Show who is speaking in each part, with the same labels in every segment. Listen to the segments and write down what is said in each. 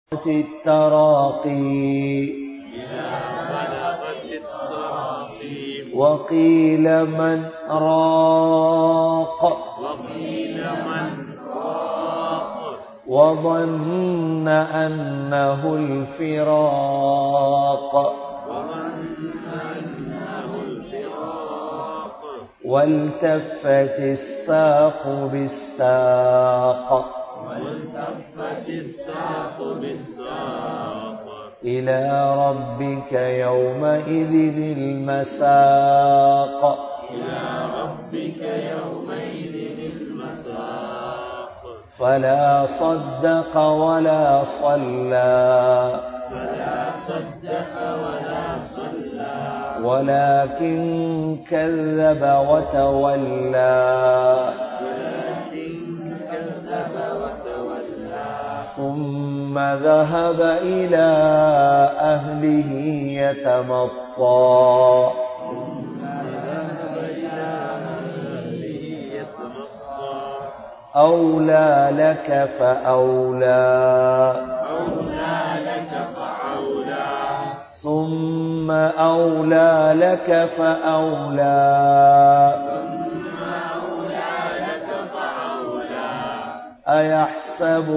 Speaker 1: التراقي وقيل من راق
Speaker 2: وقيل من راق
Speaker 1: وظن أنه الفراق
Speaker 2: وظن أنه الفراق
Speaker 1: والتفت الساق بالساق
Speaker 2: والتفت الساق بالساق
Speaker 1: إلى ربك يومئذ المساق
Speaker 2: إلى ربك يومئذ المساق
Speaker 1: فلا صدق ولا صلى
Speaker 2: فلا صدق ولا صلى
Speaker 1: ولكن كذب وتولى
Speaker 2: ولكن كذب وتولى
Speaker 1: ثم ذهب إلى أهله يتمطى
Speaker 2: ثم ذهب إلى أهله يتمطى
Speaker 1: أولى لك فأولى
Speaker 2: أولى لك فأولى
Speaker 1: ثم أولى لك فأولى
Speaker 2: ثم أولى لك فأولى
Speaker 1: أيحسب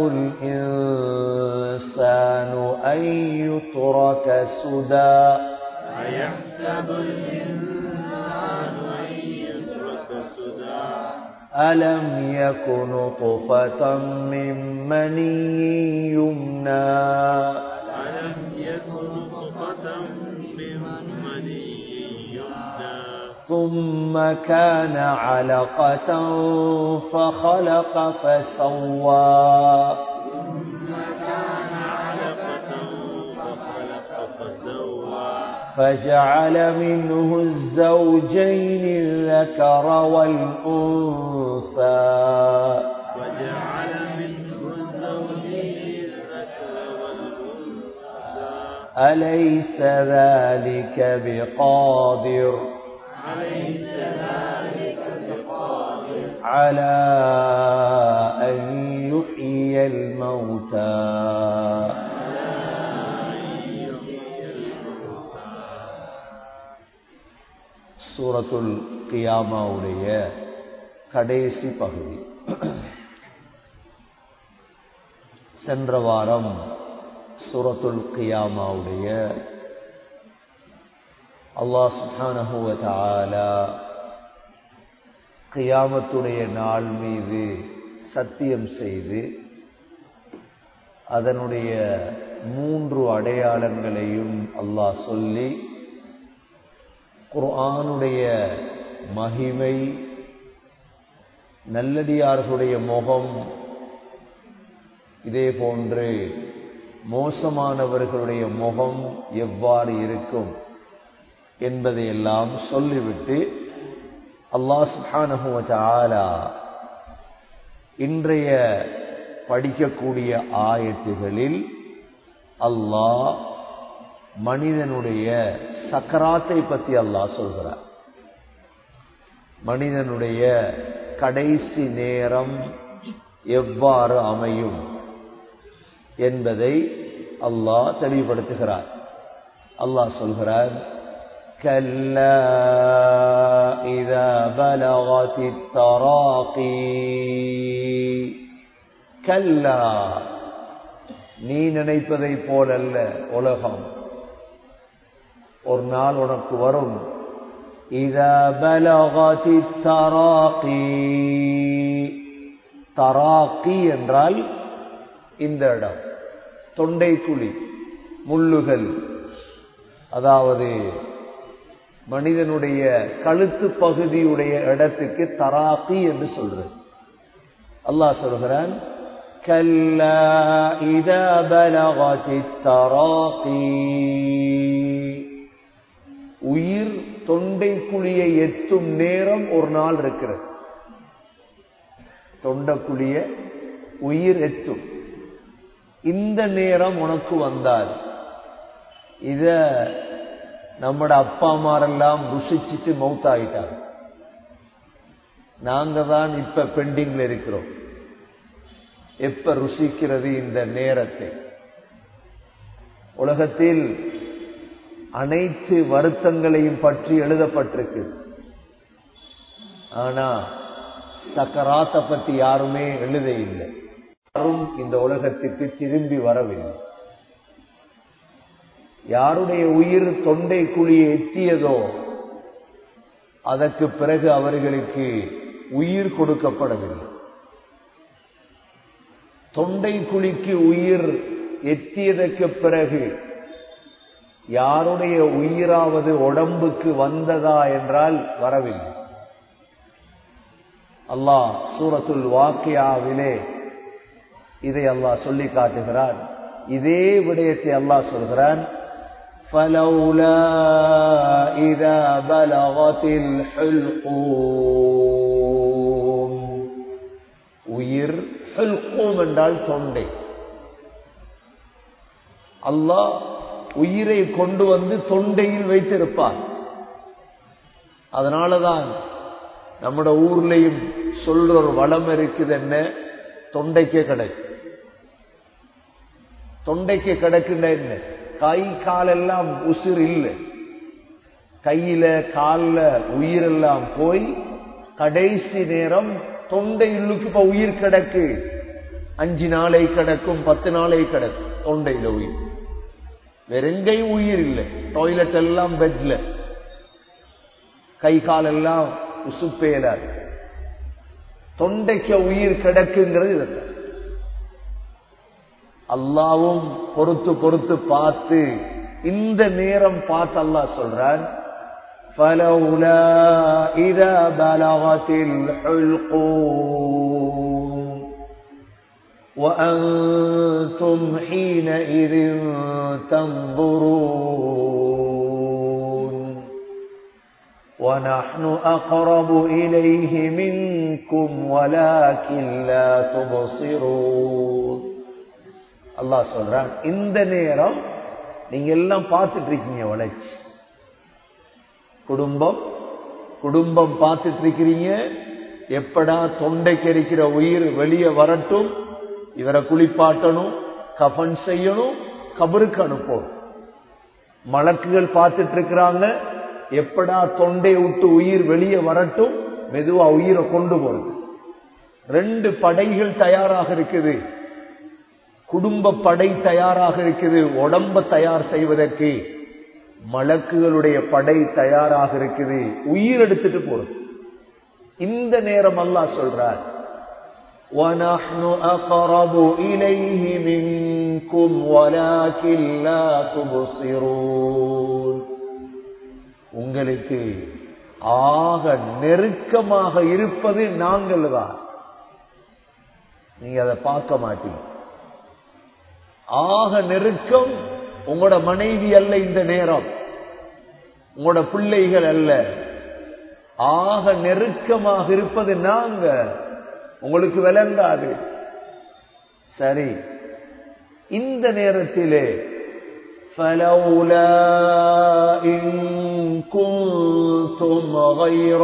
Speaker 1: الإنسان أن يترك سدى
Speaker 2: أيحسب الإنسان أن يترك سدى
Speaker 1: ألم يكن نطفة من مني يمنى
Speaker 2: ألم يكن نطفة من مني يمنى
Speaker 1: ثم كان علقة فخلق فسوى
Speaker 2: ثم كان علقة فخلق فسوى
Speaker 1: فجعل منه الزوجين الذكر والأنثى
Speaker 2: وجعل منه الزوجين الذكر والأنثى
Speaker 1: أليس ذلك بقادر
Speaker 2: أليس ذلك بقادر
Speaker 1: على أن يحيي الموتى சூரத்துல் கியாமாவுடைய கடைசி பகுதி சென்ற வாரம் சூரத்துல் கியாமாவுடைய அல்லாஹ் சுப்ஹானஹு வ தஆலா கியாமத்துடைய நாள் மீது சத்தியம் செய்து அதனுடைய மூன்று அடையாளங்களையும் அல்லாஹ் சொல்லி குர்ஆனுடைய மகிமை நல்லடியார்களுடைய முகம் இதே போன்று மோசமானவர்களுடைய முகம் எவ்வாறு இருக்கும் என்பதையெல்லாம் சொல்லிவிட்டு அல்லாஹ் சுப்ஹானஹு வ தஆலா இன்றைய படிக்கக்கூடிய ஆயத்துகளில் அல்லாஹ் மனிதனுடைய சக்கராத்தை பற்றி அல்லாஹ் சொல்கிறார் மனிதனுடைய கடைசி நேரம் எவ்வாறு அமையும் என்பதை அல்லாஹ் தெளிவுபடுத்துகிறார் அல்லாஹ் சொல்கிறார் كلا إذا بلغت التراقي كلا நீ நினைப்பதை போலல்ல உலகம் ஒரு நாள் உனக்கு வரும் இதா பலகதி தராக்கி தராக்கி என்றால் இந்த இடம் தொண்டை குழி முள்ளுகள் அதாவது மனிதனுடைய கழுத்து பகுதியுடைய இடத்துக்கு தராக்கி என்று சொல்றது அல்லாஹ் சொல்கிறான் كلا إذا بلغت التراقي உயிர் தொண்டை குழியை எத்தும் நேரம் ஒரு நாள் இருக்கிறது தொண்டக்குழிய உயிர் எத்தும் இந்த நேரம் உனக்கு வந்தால் இத நம்மட அப்பா அம்மாரெல்லாம் ருசிச்சுட்டு மவுத்தாயிட்டாங்க நாங்க தான் இப்ப பெண்டிங்ல இருக்கிறோம் எப்ப ருசிக்கிறது இந்த நேரத்தை உலகத்தில் அனைத்து வருத்தங்களையும் பற்றி எழுதப்பட்டிருக்கு ஆனா சக்கராத்தை பத்தி யாருமே எழுத இல்லை யாரும் இந்த உலகத்துக்கு திரும்பி வரவில்லை யாருடைய உயிர் தொண்டை குழியை எட்டியதோ அதற்கு பிறகு அவர்களுக்கு உயிர் கொடுக்கப்படவில்லை தொண்டை குழிக்கு உயிர் எட்டியதற்கு பிறகு யாருடைய உயிராவது உடம்புக்கு வந்ததா என்றால் வரவில்லை அல்லாஹ் சூரத்துல் வாக்கியாவிலே இதை அல்லாஹ் சொல்லி காட்டுகிறான் இதே விடயத்தை அல்லாஹ் சொல்கிறான் فلولا إذا بلغت الحلقوم உயிர் ஹல்கூம் என்றால் தொண்டை அல்லாஹ் உயிரை கொண்டு வந்து தொண்டையில் வைத்திருப்பார் அதனாலதான் நம்மட ஊர்லயும் சொல்ற ஒரு வளம் இருக்குது என்ன தொண்டைக்கு கிடக்கு தொண்டைக்கு கிடக்குன்ற என்ன கை காலெல்லாம் உசுர் இல்லை கையில கால்ல உயிரெல்லாம் போய் கடைசி நேரம் தொண்டை உள்ளுக்கு இப்ப உயிர் கிடக்கு அஞ்சு நாளை கிடக்கும் பத்து நாளை கிடக்கும் தொண்டையில உயிர் வேற எங்கேயும் உயிர் இல்லை டாய்லெட் எல்லாம் பெட்ல கை காலெல்லாம் உசுப்பேல தொண்டைக்கு உயிர் கிடக்குங்கிறது இதுதான் அல்லாவும் பொறுத்து பொறுத்து பார்த்து இந்த நேரம் பார்த்து அல்லாஹ் சொல்றான் فلولا إذا بلغت الحلقوم وأنتم حينئذ تنظرون ونحن أقرب إليه منكم ولكن لا تبصرون அல்லாஹ் சொல்றான் இந்த நேரம் நீங்க எல்லாம் பார்த்துட்டு இருக்கீங்க வளர்ச்சி குடும்பம் குடும்பம் பார்த்துட்டு இருக்கிறீங்க எப்படா தொண்டைக்கு இருக்கிற உயிர் வெளியே வரட்டும் இவரை குளிப்பாட்டணும் கஃன் செய்யணும் கபருக்கு அனுப்பணும் மலக்குகள் பார்த்துட்டு இருக்கிறாங்க எப்படா தொண்டை விட்டு உயிர் வெளியே வரட்டும் மெதுவா உயிரை கொண்டு போறது ரெண்டு படைகள் தயாராக இருக்குது குடும்ப படை தயாராக இருக்குது உடம்ப தயார் செய்வதற்கு மலக்குகளுடைய படை தயாராக இருக்குது உயிர் எடுத்துட்டு போறது இந்த நேரம் அல்லாஹ் சொல்றார் وَنَحْنُ أَقْرَبُ إِلَيْهِ مِنكُمْ وَلَكِنْ لَا تُبْصِرُونَ உங்களுக்கு ஆக நெருக்கமாக இருப்பது நாங்கள் தான் நீங்க அதை பார்க்க மாட்டீங்க ஆக நெருக்கம் உங்களோட மனைவி அல்ல இந்த நேரம் உங்களோட பிள்ளைகள் அல்ல ஆக நெருக்கமாக இருப்பது நாங்க உங்களுக்கு விளங்காது சரி இந்த நேரத்திலே فلولا إن كنتم غير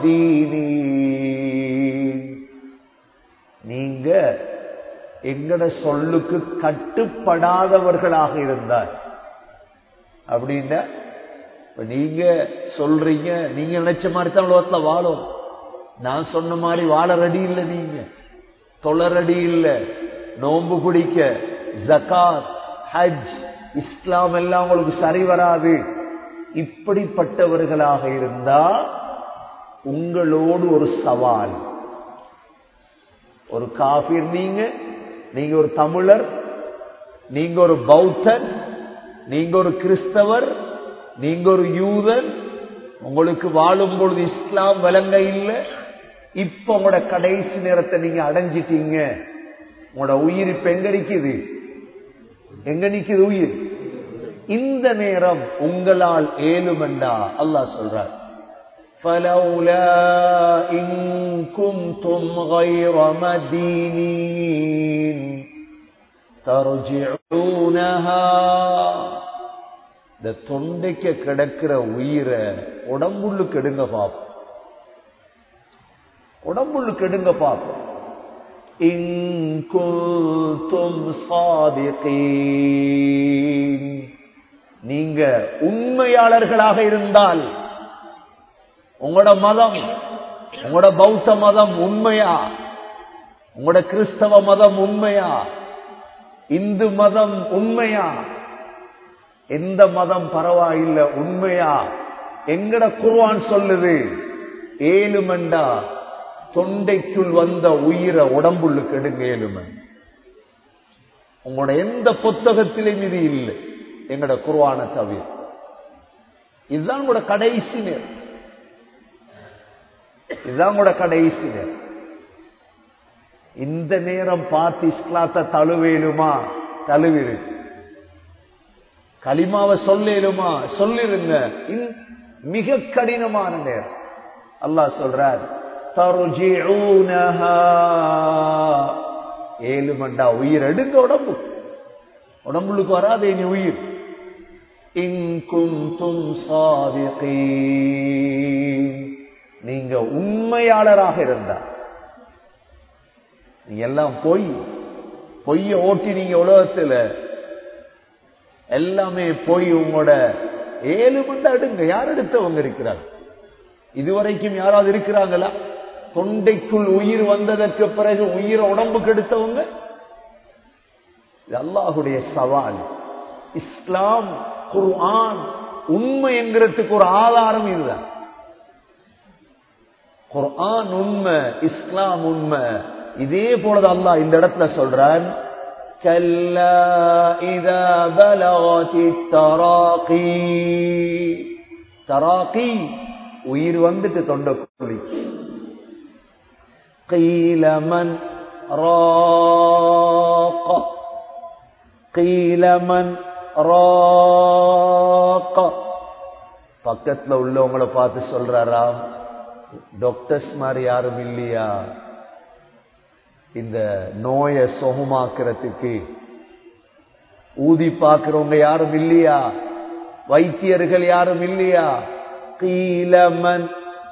Speaker 1: مدينين நீங்க எங்கட சொல்லுக்கு கட்டுப்படாதவர்களாக இருந்தார் அப்படின்னா இப்ப நீங்க சொல்றீங்க நீங்க நினைச்ச மாதிரி தான் உலகத்துல வாழும் நான் சொன்ன மாதிரி வாழ ரெடி இல்லை நீங்க தொலை ரெடி இல்லை நோன்பு பிடிக்க ஜகாத் ஹஜ் இஸ்லாம் எல்லாம் உங்களுக்கு சரி வராது இப்படிப்பட்டவர்களாக இருந்தா உங்களோடு ஒரு சவால் ஒரு காபிர் நீங்க நீங்க ஒரு தமிழர் நீங்க ஒரு பௌத்தன் நீங்க ஒரு கிறிஸ்தவர் நீங்க ஒரு யூதன் உங்களுக்கு வாழும் பொழுது இஸ்லாம் விளங்க இல்லை இப்ப உங்களோட கடைசி நேரத்தை நீங்க அடைஞ்சிட்டீங்க உங்களோட உயிர் இப்ப எங்க நிக்குது எங்க நிக்குது உயிர் இந்த நேரம் உங்களால் ஏழுமெண்டா அல்லாஹ் சொல்றார் فلولا إن كنتم غير مدينين ترجعونها இந்த தொண்டைக்கு கிடக்கிற உயிரை உடம்புள்ளுக்கு எடுங்க பாப்போம் உடம்புள்ளுக்கு எடுங்க பாப்போம் إن كنتم صادقين நீங்க உண்மையாளர்களாக இருந்தால் உங்களோட மதம் உங்களோட பௌத்த மதம் உண்மையா உங்களோட கிறிஸ்தவ மதம் உண்மையா இந்து மதம் உண்மையா எந்த மதம் பரவாயில்லை உண்மையா எங்கட குர்வான் சொல்லுது ஏழுமண்டா தொண்டைக்குள் வந்த உயிரை உடம்புள்ளுக்கு எடுங்க ஏழுமன் உங்களோட எந்த புத்தகத்திலும் இது இல்லை எங்கட குர்வான தவிர இதுதான் உங்களோட கடைசி நேரம் இதுதான் உங்களோட கடைசி நேரம் இந்த நேரம் பார்த்து இஸ்லாத்தை தழுவேலுமா தழுவிரு களிமாவை சொல்லேலுமா சொல்லிருங்க மிக கடினமான நேரம் அல்லாஹ் சொல்றார் ஏழு மண்டா உயிர் எடுங்க உடம்பு உடம்புக்கு வராது இனி உயிர் இங்கும் தும் நீங்க உண்மையாளராக இருந்தா நீங்க எல்லாம் பொய் பொய்ய ஓட்டி நீங்க உலகத்துல எல்லாமே பொய் உங்களோட ஏழு மண்டை அடுங்க யார் எடுத்தவங்க இருக்கிறாங்க இதுவரைக்கும் யாராவது இருக்கிறாங்களா தொண்டைக்குள் உயிர் வந்ததற்கு பிறகு உயிரை உடம்புக்கு எடுத்தவங்க இது அல்லாஹுடைய சவால் இஸ்லாம் குர்ஆன் உண்மை என்கிறதுக்கு ஒரு ஆதாரம் இதுதான் குர்ஆன் உண்மை இஸ்லாம் உண்மை இதே போலதான் அல்லாஹ் இந்த இடத்துல சொல்றான் كلا إذا بلغت التراقي تراقي உயிர் வந்துட்டு தொண்டக்குழி قيل من راق قيل من راق பக்கத்துல உள்ளவங்களை பார்த்து சொல்றாராம் டாக்டர்ஸ் மாதிரி யாரும் இல்லையா இந்த நோயை சுகமாக்குறதுக்கு ஊதி பார்க்கிறவங்க யாரும் இல்லையா வைத்தியர்கள் யாரும் இல்லையா கீழமன்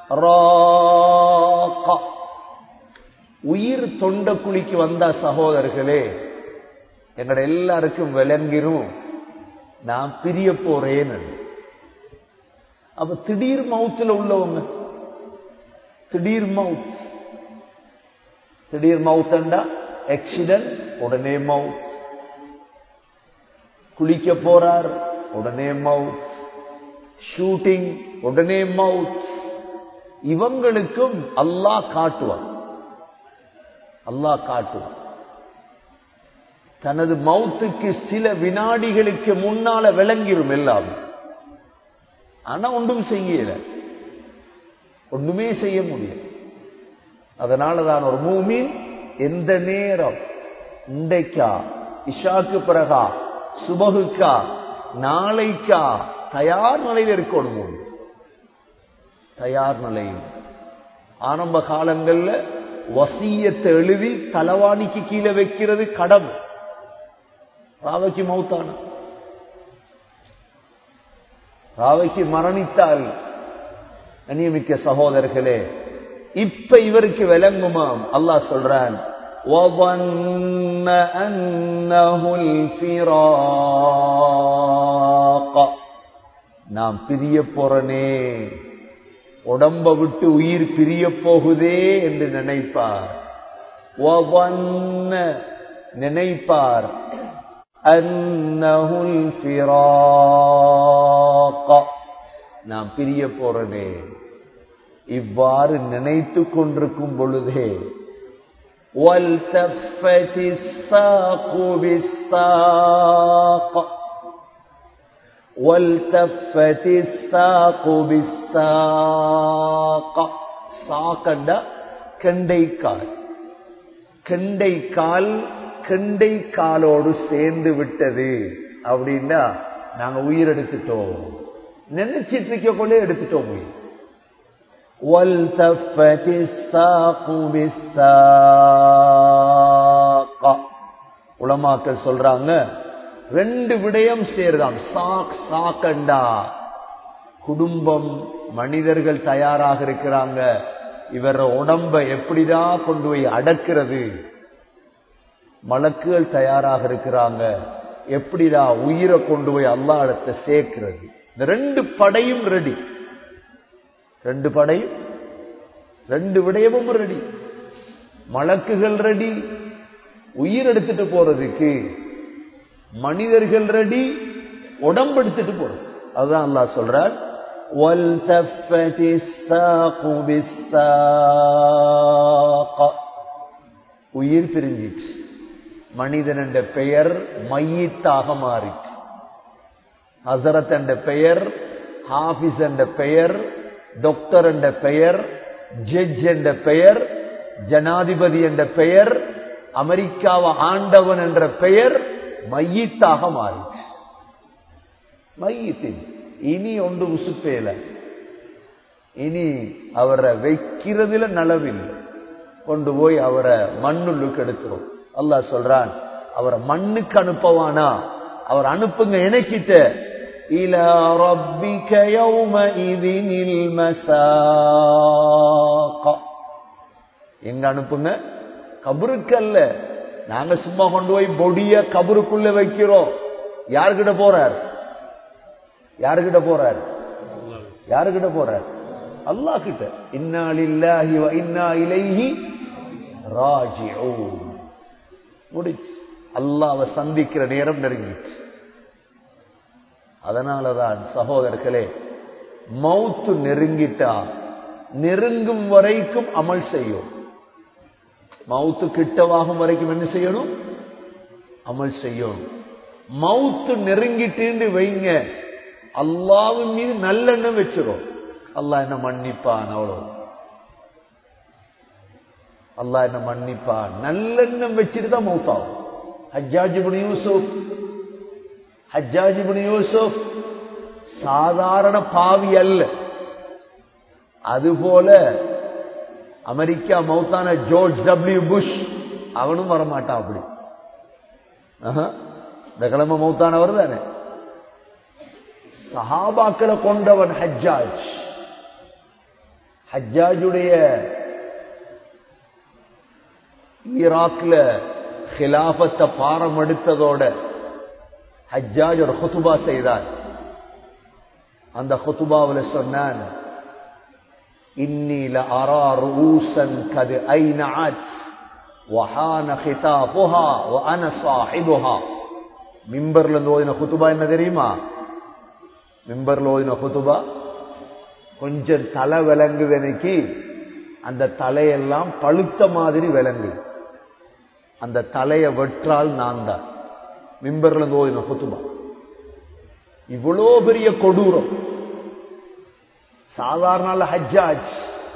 Speaker 1: உயிர் தொண்ட குழிக்கு வந்த சகோதரர்களே எங்கட எல்லாருக்கும் விளங்கிரும் நான் பிரிய போறேன்னு அப்ப திடீர் மவுத்துல உள்ளவங்க திடீர் மவுத் திடீர் மவுத்தண்டா ஆக்சிடென்ட் உடனே மவுத் குளிக்க போறார் உடனே மவுத் ஷூட்டிங் உடனே மவுத் இவங்களுக்கும் அல்லாஹ் காட்டுவார் அல்லாஹ் காட்டுவார் தனது மவுத்துக்கு சில வினாடிகளுக்கு முன்னால விளங்கிரும் எல்லாம் ஆனா ஒன்றும் செய்யல ஒண்ணுமே செய்ய முடியும் அதனாலதான் ஒரு மூமின் எந்த நேரம் இன்றைக்கா இஷாக்கு பிறகா சுபகுக்கா நாளைக்கா தயார் நிலையில் இருக்கணும் தயார் நிலையில் ஆரம்ப காலங்கள்ல வசியத்தை எழுதி தலவாணிக்கு கீழே வைக்கிறது கடமை ராவைக்கு மௌத்தான ராவைக்கு மரணித்தால் கண்ணியமிக்க சகோதரர்களே இப்ப இவருக்கு விளங்குமாம் அல்லாஹ் சொல்றான் وظن أنه الفراق நாம் பிரிய போறனே உடம்ப விட்டு உயிர் பிரிய போகுதே என்று நினைப்பார் وظن நினைப்பார் அன்னஹுல் ஃபிராக நாம் பிரிய போறனே இவ்வாறு நினைத்து கொண்டிருக்கும் பொழுதே وَالْتَفَّتِ السَّاقُ بِالسَّاقِ وَالْتَفَّتِ السَّاقُ بِالسَّاقِ சாக்கண்டா கெண்டைக்கால் கெண்டைக்கால் கெண்டைக்காலோடு சேர்ந்து விட்டது அப்படின்னா நாங்க உயிர் எடுத்துட்டோம் நினைச்சிட்டு இருக்க கொண்டே எடுத்துட்டோம் உயிர் وَالْتَفَّتِ السَّاقُ بِالسَّاقِ உலமாக்கள் சொல்றாங்க ரெண்டு விடயம் சேருதாம் சாக் சாக்கண்டா குடும்பம் மனிதர்கள் தயாராக இருக்கிறாங்க இவர உடம்ப எப்படிதான் கொண்டு போய் அடக்கிறது மலக்குகள் தயாராக இருக்கிறாங்க எப்படிடா உயிரை கொண்டு போய் அல்லா இடத்தை சேர்க்கிறது இந்த ரெண்டு படையும் ரெடி ரெண்டு படையும் ரெண்டு விடயமும் ரெடி மலக்குகள் ரெடி உயிர் எடுத்துட்டு போறதுக்கு மனிதர்கள் ரெடி உடம்பு எடுத்துட்டு போறது அதுதான் அல்லாஹ் சொல்றார் وَالْتَفَّتِ السَّاقُ بِالسَّاقِ உயிர் பிரிஞ்சிச்சு மனிதன் என்ற பெயர் மையத்தாக மாறிச்சு ஹசரத் என்ற பெயர் ஹாபிஸ் என்ற பெயர் டாக்டர் என்ற பெயர் ஜட்ஜ் என்ற பெயர் ஜனாதிபதி என்ற பெயர் அமெரிக்காவை ஆண்டவன் என்ற பெயர் மையத்தாக மாறிச்சு மையத்தின் இனி ஒன்று உசுப்பேல இனி அவரை வைக்கிறதுல நலவில்லை கொண்டு போய் அவரை மண்ணுள்ளுக்கு எடுக்கிறோம் அல்லாஹ் சொல்றான் அவரை மண்ணுக்கு அனுப்பவானா அவர் அனுப்புங்க எனக்கிட்ட இல ரப்பிக யௌமஇதினில் மசாக எங்க அனுப்புங்க கபருக்கு அல்ல நாங்க சும்மா கொண்டு போய் பொடிய கபருக்குள்ள வைக்கிறோம் யாருக்கிட்ட போறார் யாருக்கிட்ட போறார் யாருக்கிட்ட போறார் அல்லாஹ் கிட்ட இன்னா லில்லாஹி வ இன்னா இலைஹி ராஜிஊன் முடிச்சு அல்லாஹ்வை சந்திக்கிற நேரம் நெருங்கிச்சு அதனாலதான் சகோதரர்களே மௌத்து நெருங்கிட்டா நெருங்கும் வரைக்கும் அமல் செய்யும் மவுத்து கிட்டவாகும் வரைக்கும் என்ன செய்யணும் அமல் செய்யணும் மவுத்து நெருங்கிட்டு வைங்க அல்லாவின் மீது நல்லெண்ணம் வச்சிரும் அல்லாஹ் என்ன மன்னிப்பான் அவ்வளவு அல்லாஹ் என்ன மன்னிப்பான் நல்லெண்ணம் வச்சுட்டு தான் மௌத்தாகும் ஹஜ்ஜாஜிபுன் யூசுப் ஹஜ்ஜாஜிபுன் யூசுப் சாதாரண பாவி அல்ல அதுபோல அமெரிக்கா மௌத்தான ஜோர்ஜ் டபிள்யூ புஷ் அவனும் வரமாட்டான் அப்படி இந்த கிழமை மௌத்தானவர் தானே சஹாபாக்களை கொண்டவன் ஹஜ்ஜாஜ் ஹஜ்ஜாஜுடைய ஈராக்ல ஹிலாபத்தை பாரம் எடுத்ததோட ஹஜ்ஜாஜ் ஒரு ஹுத்துபா செய்தார் அந்த ஹுத்துபாவில் சொன்னான் إني لأرى رؤوسا قد أينعت وحان خطافها وأنا صاحبها மிம்பர்ல இருந்து ஓதின குத்துபா என்ன தெரியுமா மிம்பர்ல ஓதின குத்துபா கொஞ்சம் தலை விளங்குது எனக்கு அந்த தலையெல்லாம் பழுத்த மாதிரி விளங்கு அந்த தலையை வெற்றால் நான் தான் மிம்பர்ல இருந்து ஓதின குத்துபா இவ்வளோ பெரிய கொடூரம் சாதாரண ஹஜ்ஜாஜ்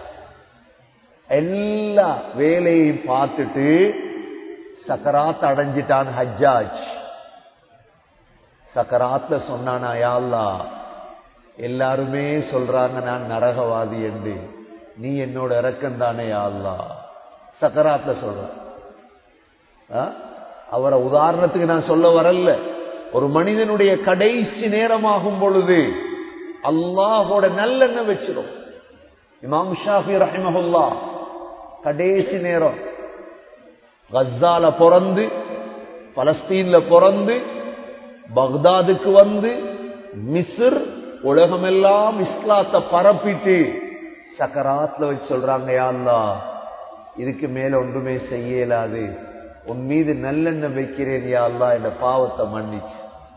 Speaker 1: எல்லா வேலையையும் பார்த்துட்டு சக்கராத் அடைஞ்சிட்டான் ஹஜ்ஜாஜ் சக்கராத்ல சொன்னானா யாழ்லா எல்லாருமே சொல்றாங்க நான் நரகவாதி என்று நீ என்னோட இறக்கம் தானே யாழ்லா சக்கராத்ல சொல்ற அவரை உதாரணத்துக்கு நான் சொல்ல வரல ஒரு மனிதனுடைய கடைசி நேரமாகும் பொழுது அல்லாஹோட நல்லெண்ணம் வச்சிடும் இமாம் ஷாஃபி ரஹிமஹுல்லா கடைசி நேரம் கஸ்ஸால பிறந்து பலஸ்தீன்ல பிறந்து பக்தாதுக்கு வந்து மிஸ்ர் உலகமெல்லாம் இஸ்லாத்தை பரப்பிட்டு சக்கராத்ல வச்சு சொல்றாங்க யாழ்லா இதுக்கு மேல ஒன்றுமே செய்யலாது உன் மீது நல்லெண்ணம் வைக்கிறேன் யாழ்லா என்ற பாவத்தை மன்னிச்சு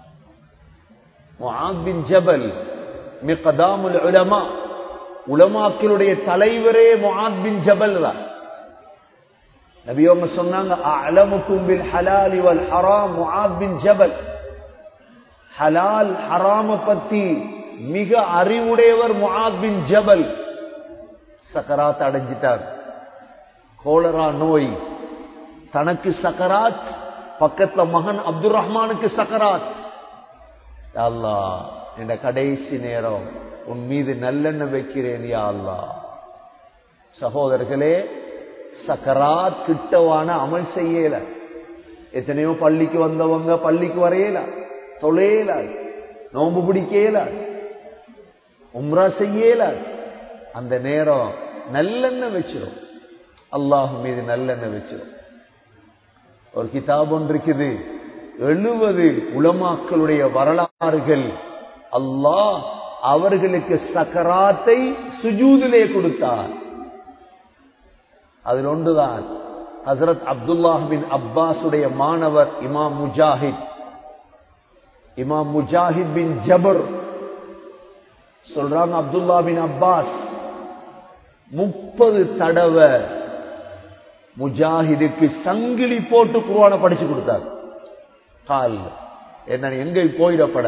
Speaker 1: பின் ஜபல் மிகதாமுல் உலமா உலமாக்களுடைய தலைவரே முஆத் பின் ஜபல் தான் நபியவங்க சொன்னாங்க அலமுக்கும் பில் ஹலாலி வல் ஹராம் முஆத் பின் ஜபல் ஹலால் ஹராம பத்தி மிக அறிவுடையவர் முஆத் பின் ஜபல் சக்கராத் அடைஞ்சிட்டார் கோலரா நோய் தனக்கு சக்கராத் பக்கத்துல மகன் அப்துல் ரஹ்மானுக்கு சக்கராத் அல்லா என்ற கடைசி நேரம் உன் மீது நல்லெண்ண வைக்கிறேன் யா அல்லா சகோதரர்களே சக்கராத் கிட்டவான அமல் செய்யல எத்தனையோ பள்ளிக்கு வந்தவங்க பள்ளிக்கு வரையல தொலையல நோம்பு பிடிக்கல உம்ரா செய்யல அந்த நேரம் நல்லெண்ண வச்சிடும் அல்லாஹ் மீது நல்லெண்ண வச்சிடும் ஒரு கிதாப் ஒன்று இருக்குது எழுபது உலமாக்களுடைய வரலாறுகள் அல்லாஹ் அவர்களுக்கு சக்கராத்தை சுஜூதிலே கொடுத்தார் அதில் ஒன்றுதான் ஹசரத் அப்துல்லாஹ் பின் அப்பாஸுடைய மாணவர் இமாம் முஜாஹித் இமாம் முஜாஹித் பின் ஜபர் சொல்றாங்க அப்துல்லா பின் அப்பாஸ் முப்பது தடவை முஜாஹிதுக்கு சங்கிலி போட்டு குருவான படிச்சு கொடுத்தார் கால் என்ன எங்க போயிடப்பட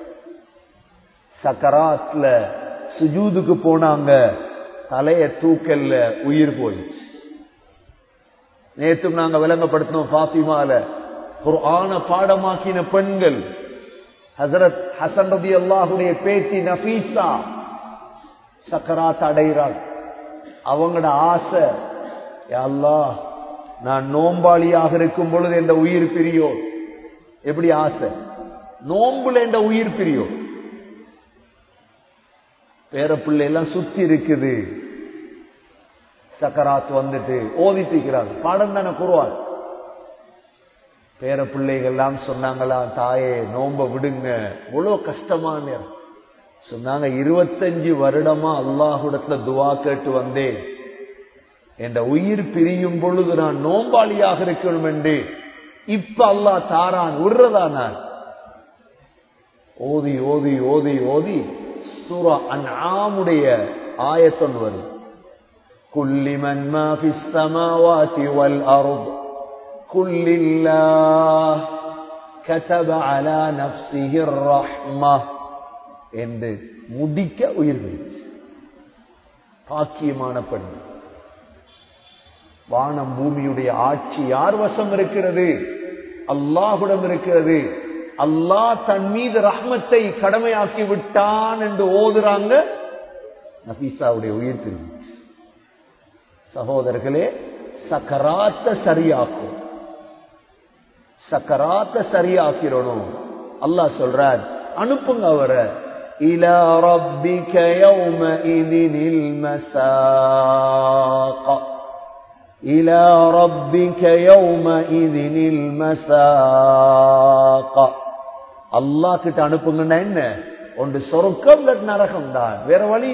Speaker 1: சக்கராத்ல சுஜூதுக்கு போனாங்க தலைய தூக்கல்ல உயிர் போயிடுச்சு நேற்றும் நாங்க விளங்கப்படுத்தினோம் பாத்திமால குர்ஆன பாடமாக்கின பெண்கள் ஹசரத் ஹசன் ரதி அல்லாஹுடைய பேத்தி நபீசா சக்கராத் அடைகிறாள் அவங்களோட ஆசை அல்லாஹ் நான் நோம்பாளியாக இருக்கும் பொழுது என்ற உயிர் பிரியோ எப்படி ஆசை நோம்புல என்ற உயிர் பிரியோ பேர பிள்ளை எல்லாம் சுத்தி இருக்குது சக்கராத் வந்துட்டு ஓதிப்பிக்கிறாங்க பாடம் தானே கூறுவார் பேர பிள்ளைகள் எல்லாம் சொன்னாங்களா தாயே நோம்ப விடுங்க இவ்வளவு கஷ்டமான நேரம் சொன்னாங்க இருபத்தஞ்சு வருடமா அல்லாஹுடத்துல துவா கேட்டு வந்தேன் என்ற உயிர் பிரியும் பொழுது நான் நோம்பாளியாக இருக்கணும் என்று இப்ப அல்லாஹ் தாரான் விடுறதா நான் ஓதி ஓதி ஓதி ஓதி சூரா அன்ஆமுடைய ஆயத்தொன் வரும் كل من ما في السماوات والأرض كل الله كتب على نفسه الرحمة என்று முடிக்க உயிர் பாக்கியமான பெண் வானம் பூமியுடைய ஆட்சி யார் வசம் இருக்கிறது அல்லாஹுடம் இருக்கிறது அல்லாஹ் தன் மீது ரஹ்மத்தை கடமையாக்கி விட்டான் என்று ஓதுறாங்க நபீசாவுடைய உயிர் திரும்பி சகோதரர்களே சக்கராத்த சரியாக்கும் சக்கராத்த சரியாக்கிறணும் அல்லாஹ் சொல்றார் அனுப்புங்க அவரை إلى ربك يومئذ المساق إلى ربك يومئذ المساق அல்லாஹ் கிட்ட அனுப்புங்கன்னா என்ன ஒன்று சொர்க்கம் நரகம் தான் வேற வழி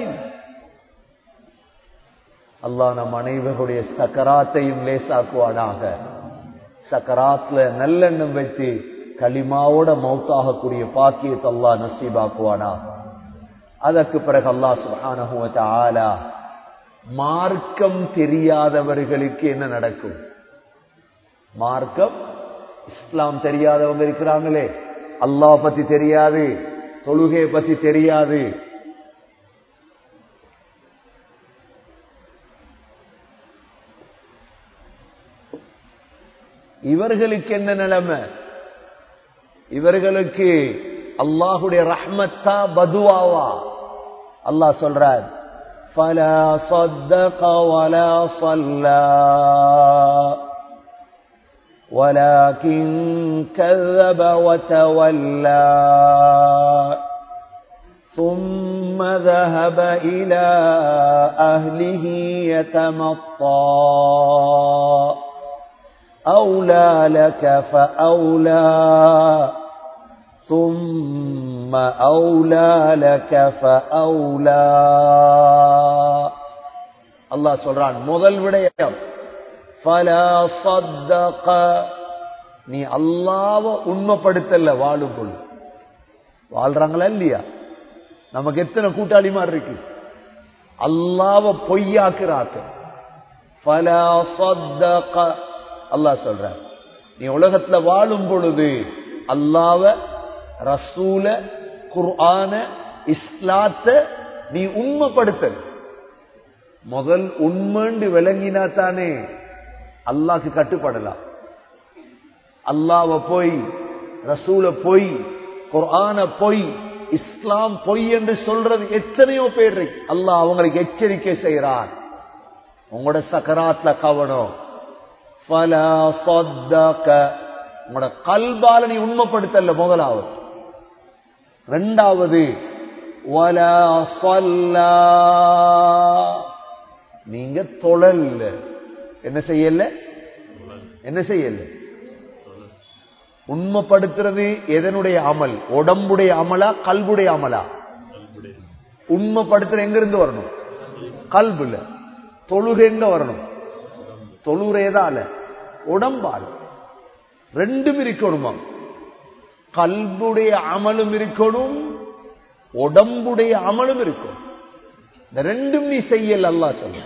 Speaker 1: அல்லாஹ் நம் அனைவருடைய சக்கராத்தையும் லேசாக்குவானாக சக்கராத்ல நல்லெண்ணம் வைத்து களிமாவோட மௌத்தாகக்கூடிய பாக்கியத்தை அல்லாஹ் நசீபாக்குவானாக அதற்கு பிறகு அல்லாஹ் சுபானஹுவ ஆலா மார்க்கம் தெரியாதவர்களுக்கு என்ன நடக்கும் மார்க்கம் இஸ்லாம் தெரியாதவங்க இருக்கிறாங்களே அல்லாஹ் பத்தி தெரியாது தொழுகையை பத்தி தெரியாது இவர்களுக்கு என்ன நிலைமை இவர்களுக்கு அல்லாஹுடைய ரஹ்மத்தா பதுவாவா அல்லாஹ் சொல்றார் فلا صدق ولا صلى ولكن كذب وتولى ثم ذهب إلى أهله يتمطى أولى لك فأولى ثم أولى لك فأولى الله சொல்றான் முதல் விடயம் فلا صدق நீ அல்லாவ உண்மைப்படுத்தல வாழும் பொழுது வாழ்றாங்களா இல்லையா நமக்கு எத்தனை கூட்டாளி மாதிரி இருக்கு அல்லாவ பொய்யாக்குறாக்க فلا صدق அல்லாஹ் சொல்ற நீ உலகத்துல வாழும் பொழுது அல்லாவ ரசூல குர்ஆன இஸ்லாத்த நீ உண்மைப்படுத்தல் முதல் உண்மைண்டு விளங்கினா தானே அல்லாக்கு கட்டுப்படலாம் அல்லாவ பொய் ரசூல பொய் குர்ஆன பொய் இஸ்லாம் பொய் என்று சொல்றது எத்தனையோ பேர் இருக்கு அல்லாஹ் அவங்களுக்கு எச்சரிக்கை செய்யறான் உங்களோட சக்கராத்ல கவனம் ஃபலா صدق உங்களோட கல்பால நீ உண்மைப்படுத்தல முதலாவது ரெண்டாவது வலா صلى நீங்க தொழல்ல என்ன செய்யல என்ன செய்யல உண்மைப்படுத்துறது எதனுடைய அமல் உடம்புடைய அமலா கல்புடைய அமலா உண்மைப்படுத்துற எங்க இருந்து வரணும் கல்புல தொழுகை எங்க வரணும் தொழுறேதால உடம்பால ரெண்டும் இருக்கணுமா கல்புடைய அமலும் இருக்கணும் உடம்புடைய அமலும் இருக்கும் இந்த ரெண்டும் நீ செய்யல அல்லா சொல்ல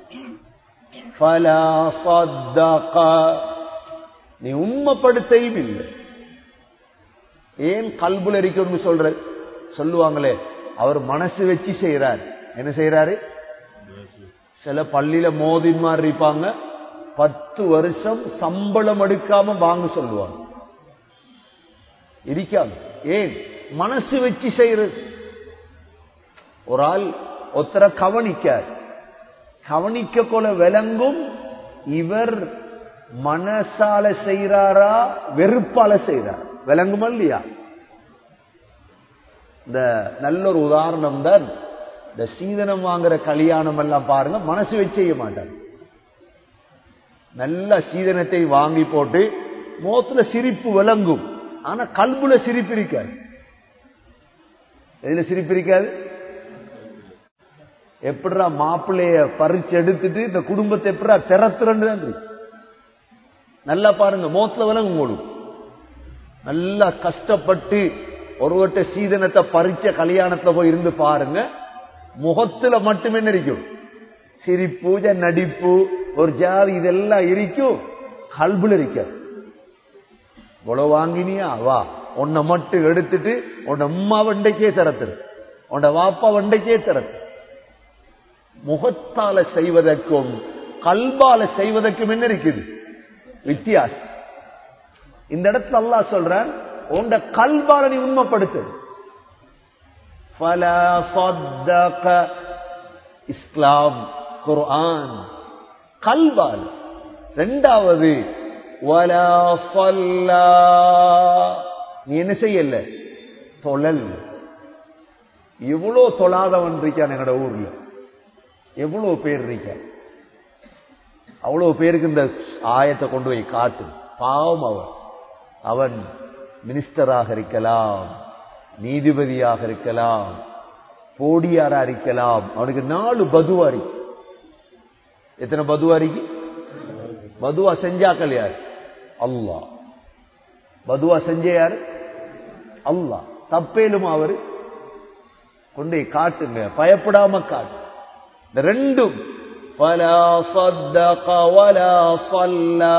Speaker 1: فَلَا صَدَّقَ நீ உண்மைப்படுத்தையும் இல்லை ஏன் கல்புல இருக்கணும்னு சொல்ற சொல்லுவாங்களே அவர் மனசு வச்சு செய்யறார் என்ன செய்யறாரு சில பள்ளியில மோதி மாதிரி இருப்பாங்க பத்து வருஷம் சம்பளம் எடுக்காம வாங்க சொல்லுவாங்க இருக்காது ஏன் மனசு வச்சு செய்யறது ஒரு ஆள் ஒருத்தர கவனிக்கார் கவனிக்க கொல விளங்கும் இவர் மனசால செய்யறாரா வெறுப்பால செய்யறார் விளங்குமா இல்லையா இந்த நல்ல ஒரு உதாரணம் தான் இந்த சீதனம் வாங்குற கல்யாணம் எல்லாம் பாருங்க மனசு வச்சு செய்ய மாட்டாங்க நல்ல சீதனத்தை வாங்கி போட்டு மோத்துல சிரிப்பு விளங்கும் ஆனா கல்புல சிரிப்பு இருக்காது எதுல சிரிப்பு இருக்காது எப்படா மாப்பிள்ளைய பறிச்சு எடுத்துட்டு இந்த குடும்பத்தை எப்படா திறத்துறன்னு தான் இருக்கு. நல்லா பாருங்க மோத்துல விலங்கு உங்களுக்கு நல்லா கஷ்டப்பட்டு ஒருவட்ட சீதனத்தை பறிச்ச கல்யாணத்துல போய் இருந்து பாருங்க முகத்துல மட்டுமே இருக்கும் சிரிப்பு ஜ நடிப்பு ஒரு ஜாதி இதெல்லாம் இருக்கும் கல்புல இருக்காது இவ்வளவு வாங்கினியா வா உன்னை மட்டும் எடுத்துட்டு உன் அம்மா வண்டைக்கே திறத்துரு உன் வாப்பா வண்டைக்கே திறத்து முகத்தால செய்வதற்கும் கல்பால செய்வதற்கும் என்ன இருக்குது வித்தியாசம் இந்த இடத்துல அல்லாஹ் சொல்றான் உண்ட கல்பால நீ உண்மைப்படுத்து فلا صدق இஸ்லாம் குர்ஆன் கல்பால் ரெண்டாவது வலா صلى நீ என்ன செய்யல தொழல் எவ்வளவு தொழாதவன் இருக்கான் எங்கட ஊர்ல எவ்வளவு பேர் இருக்க அவ்வளவு பேருக்கு இந்த ஆயத்தை கொண்டு போய் காட்டு பாவம் அவன் அவன் மினிஸ்டராக இருக்கலாம் நீதிபதியாக இருக்கலாம் போடியாரா இருக்கலாம் அவனுக்கு நாலு பதுவா இருக்கு எத்தனை பதுவா இருக்கு பதுவா செஞ்சாக்கள் யார் அல்லாஹ் பதுவா செஞ்ச யாரு அல்லாஹ் தப்பேலும் அவரு கொண்டு போய் காட்டுங்க பயப்படாம காட்டு இந்த ரெண்டும் فلا صدق ولا صلى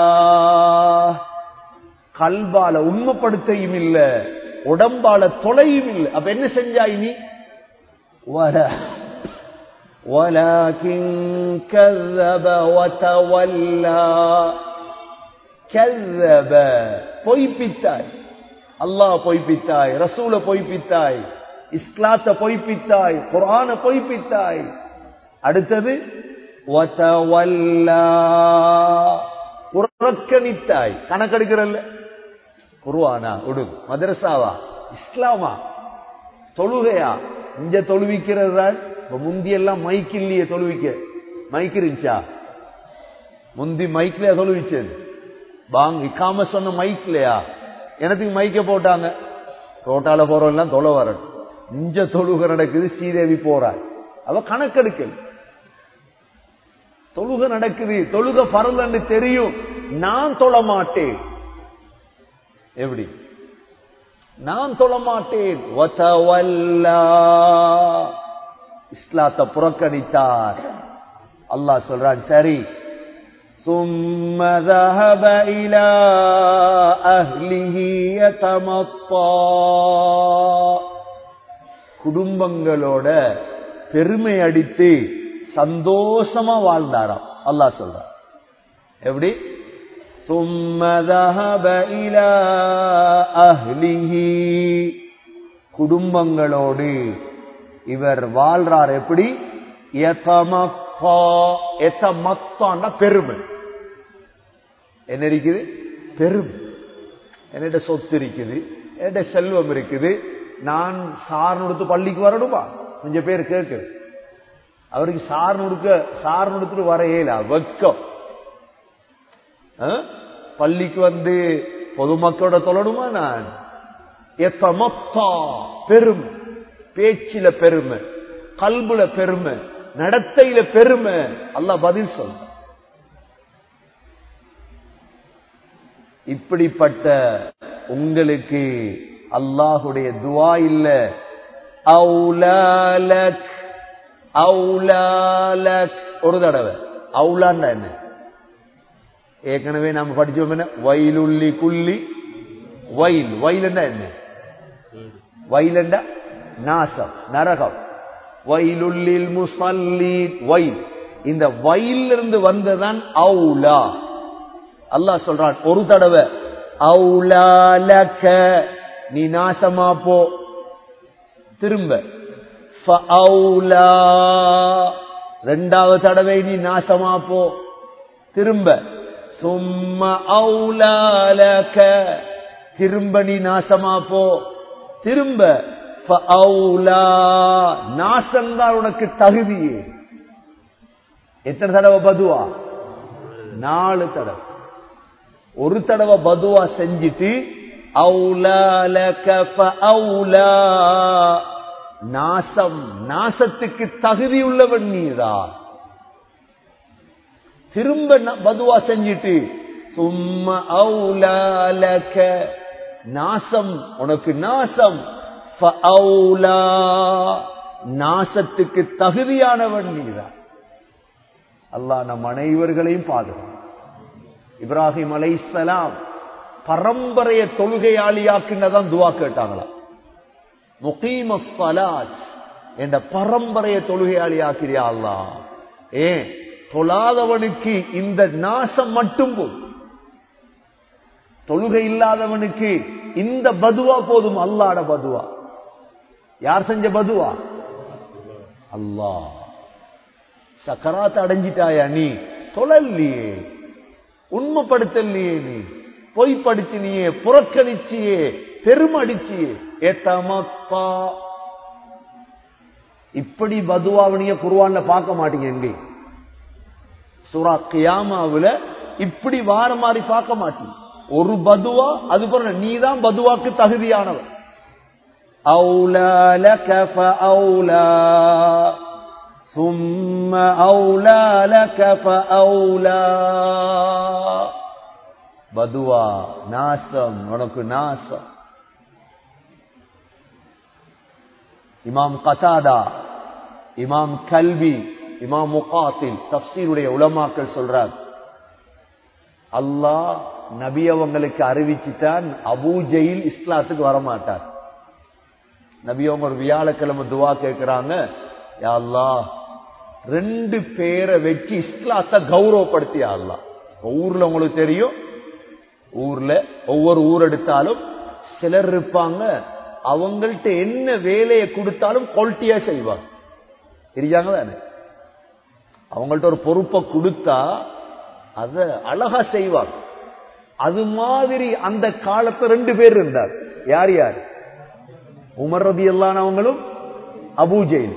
Speaker 1: கல்பால உண்மைப்படுத்தையும் இல்ல உடம்பால தொலையும் இல்ல அப்ப என்ன செஞ்சாய் நீ ولا ولكن كذب وتولى كذب பொய்ப்பித்தாய் அல்லாஹ் பொய்ப்பித்தாய் ரசூல பொய்ப்பித்தாய் இஸ்லாத்த பொய்ப்பித்தாய் குர்ஆன பொய்ப்பித்தாய் அடுத்தது وتولى புறக்கணித்தாய் கணக்கெடுக்கிறல்ல குருவானா உடு மதரசாவா இஸ்லாமா தொழுகையா இங்க தொழுவிக்கிறது தான் இப்ப முந்தி எல்லாம் மைக் இல்லையே தொழுவிக்க மைக் இருந்துச்சா முந்தி மைக்லயா தொழுவிச்சது பாங் இக்காம சொன்ன மைக்லயா எனத்துக்கு மைக்க போட்டாங்க ரோட்டால போறவெல்லாம் தொலை வரட்டும் இஞ்ச தொழுகை நடக்குது ஸ்ரீதேவி போறாள் அவ கணக்கெடுக்கல் தொழுகை நடக்குது தொழுகை பரலன்னு தெரியும் நான் தொழ மாட்டேன் எப்படி நான் தொழ மாட்டேன் வதவல்லா. இஸ்லாத்தை புறக்கணித்தார் அல்லாஹ் சொல்றான் சரி ثم ذهب إلى أهله يتمطى குடும்பங்களோட பெருமை அடித்து சந்தோஷமா வாழ்ந்தாராம் அல்லாஹ் சொல்றான் எப்படி ثم ذهب إلى أهله குடும்பங்களோடு இவர் வாழ்றார் எப்படி எதமத்தா எதமத்தான்னா பெருமை என்ன இருக்குது பெருமை என்னிட சொத்து இருக்குது என்னிட செல்வம் இருக்குது நான் சார் நுடுத்து பள்ளிக்கு வரணுமா கொஞ்சம் பேர் கேட்கு அவருக்கு சார் நுடுக்க சார் நுடுத்துட்டு வர இயலா வெக்கம் ஆ? பள்ளிக்கு வந்து பொதுமக்களோட தொழணுமா நான் எத்தமத்தா பெருமை பேச்சில பெருமை கல்புல பெருமை நடத்தையில பெருமை அல்லாஹ் பதில் சொல்ற இப்படிப்பட்ட உங்களுக்கு அல்லாஹுடைய துவா இல்ல அவுலாலக் அவுலாலக் ஒரு தடவை அவுலான்னா என்ன ஏற்கனவே நாம படிச்சோம் என்ன வயலுள்ளி குள்ளி வயல் வயலுண்டா என்ன வயலுண்டா நாசம் நரகம் வயலுள்ளில் முசல்லி வயல் இந்த வயலிருந்து வந்ததான் அவுலா அல்லாஹ் சொல்றான் ஒரு தடவை அவுலாலக நீ நாசமா போ திரும்ப ஃபஅவுலா ரெண்டாவது தடவை நீ நாசமா போ திரும்ப சும்மா அவுலாலக திரும்ப நீ நாசமா போ திரும்ப ஃபஅவுலா நாசம்தான் உனக்கு தகுதியே எத்தனை தடவை பதுவா நாலு தடவை ஒரு தடவை பதுவா செஞ்சுட்டு அவுலா நாசம் நாசத்துக்கு தகுதி உள்ளவன் நீதான் திரும்ப ந- பதுவா செஞ்சுட்டு சும்மா அவுலாலக நாசம் உனக்கு நாசம் ஃபஅவுலா நாசத்துக்கு தகுதியானவன் நீதான் அல்லாஹ் நம் அனைவர்களையும் பாதுகாக்கும் இப்ராஹிம் அலைசலாம் பரம்பரைய தொழுகையாளியாக்குன்னதான் துவா கேட்டாங்களா முகீம சலாத் என்ற பரம்பரைய தொழுகையாளியாக்கிறியா அல்லா ஏன் தொழாதவனுக்கு இந்த நாசம் மட்டும் போதும் தொழுகை இல்லாதவனுக்கு இந்த பதுவா போதும் அல்லாட பதுவா யார் செஞ்ச பதுவா அல்லாஹ் சக்கராத்த அடைஞ்சிட்டாயா நீ தொழல்லையே உண்மைப்படுத்தலையே நீ பொய்ப்படுத்தினியே புறக்கணிச்சியே பெருமடிச்சியே ஏத்தமப்பா இப்படி பதுவாவனிய குருவான்ல பார்க்க மாட்டீங்க எங்கே சூரா கியாமாவுல இப்படி வார மாதிரி பார்க்க மாட்டீங்க ஒரு பதுவா அது போற நீதான் பதுவாக்கு தகுதியானவன் அவுலா லக ஃபஅவுலா ثم أولى لك فأولى பதுவா நாசம் உனக்கு நாசம் இமாம் கசாதா இமாம் கல்வி இமாம் முகாத்தில் தப்சீருடைய உலமாக்கள் சொல்றார் அல்லாஹ் நபி அவங்களுக்கு அறிவிச்சுட்டான் அபூ ஜெயில் இஸ்லாத்துக்கு வரமாட்டார் நபி அவங்க ஒரு வியாழக்கிழமை துவா கேட்கிறாங்க யா அல்லாஹ் ரெண்டு பேரை வச்சு இஸ்லாத்தை கௌரவப்படுத்தியா அல்லாஹ் ஊர்ல உங்களுக்கு தெரியும் ஊர்ல ஒவ்வொரு ஊர் எடுத்தாலும் சிலர் இருப்பாங்க அவங்கள்ட்ட என்ன வேலையை கொடுத்தாலும் குவாலிட்டியா செய்வாங்க தெரியாங்க தானே அவங்கள்ட்ட ஒரு பொறுப்பை கொடுத்தா அத அழகா செய்வாங்க அது மாதிரி அந்த காலத்துல ரெண்டு பேர் இருந்தார் யார் யார் உமர் ரதி அவங்களும் அபூஜெயில்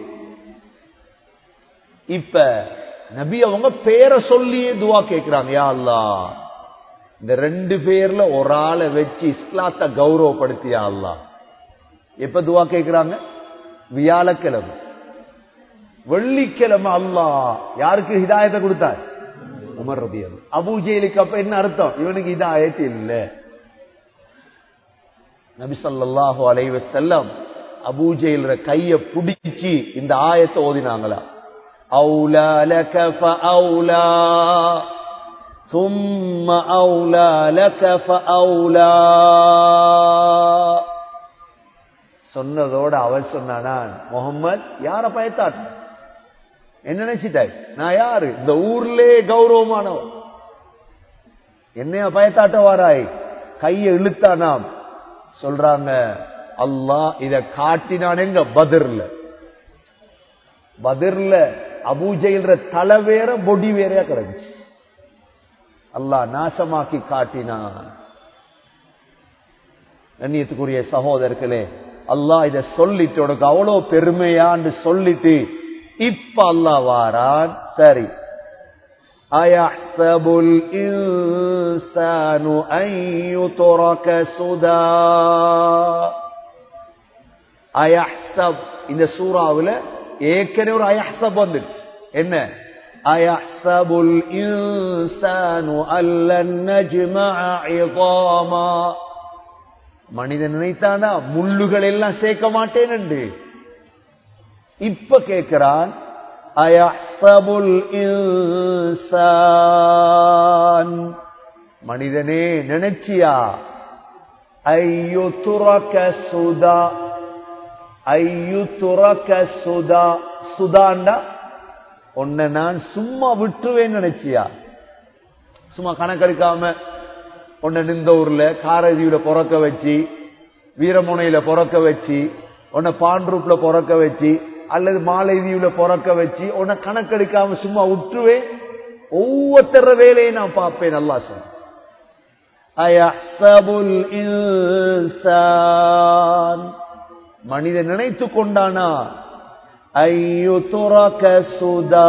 Speaker 1: இப்ப நபி அவங்க பேரை சொல்லியே துவா கேட்கிறாங்க யா அல்லாஹ் இந்த ரெண்டு பேர்ல ஒரு ஆளை வச்சு இஸ்லாத்தை கௌரவப்படுத்தியா அல்லாஹ் எப்ப துவா கேட்கிறாங்க வியாழக்கிழமை வெள்ளிக்கிழமை அல்லாஹ் யாருக்கு ஹிதாயத்தை கொடுத்தார் உமர் ரபி அபூஜெயிலுக்கு அப்ப என்ன அர்த்தம் இவனுக்கு ஹிதாயத் இல்ல நபி ஸல்லல்லாஹு அலைஹி வஸல்லம் அபூஜெயில கைய பிடிச்சி இந்த ஆயத்தை ஓதினாங்களா அவுலா லக ஃபஅவுலா ثم أولى لك فأولى சொன்னதோட அவள் சொன்னான் முகம்மது யார பயத்தாட்ட என்ன நினைச்சிட்டாய் நான் யாரு இந்த ஊர்லே கௌரவமானவன் என்னைய பயத்தாட்ட வாராய் கைய இழுத்தானாம் சொல்றாங்க அல்லாஹ் இத காட்டினான் எங்க பதிர்ல பதிர்ல அபூஜைல்ற தலை வேற பொடி வேறையா கிடந்துச்சு அல்லாஹ் நாசமாக்கி காட்டினான் கண்ணியத்துக்குரிய சகோதரர்களே அல்லாஹ் இத சொல்லிட்டு உனக்கு அவ்வளவு பெருமையான்னு சொல்லிட்டு இப்ப அல்லாஹ் வாரான் சரி أيحسب الإنسان أن يترك سدى أيحسب இந்த சூறாவுல ஏற்கனவே ஒரு அயஹ்சப் வந்துச்சு என்ன அயஹ்சபுல் இன்சானு அல்லன் நஜ்மஅ இதாமா மனிதன் நினைத்தானா முள்ளுகள் எல்லாம் சேர்க்க மாட்டேன் என்று இப்ப கேட்கிறான் அயஹ்சபுல் இன்சான் மனிதனே நினைச்சியா ஐயோ துறக்க சுதா ஐயு துறக்க சுதா சுதாண்டா உன்னை நான் சும்மா விட்டுருவேன் நினைச்சியா சும்மா கணக்கெடுக்காம உன்னை நின்ற ஊர்ல காரதீவுல பிறக்க வச்சு வீரமுனையில பிறக்க வச்சு உன்னை பாண்ட்ரூப்ல பிறக்க வச்சு அல்லது மாலைதீவுல பிறக்க வச்சு உன்னை கணக்கெடுக்காம சும்மா விட்டுருவேன் ஒவ்வொருத்தர வேலையை நான் பார்ப்பேன் நல்லா சொன்ன அயஹ்சபுல் இன்சான் மனிதன் நினைத்து கொண்டானா ஐயோ துறக்க சுதா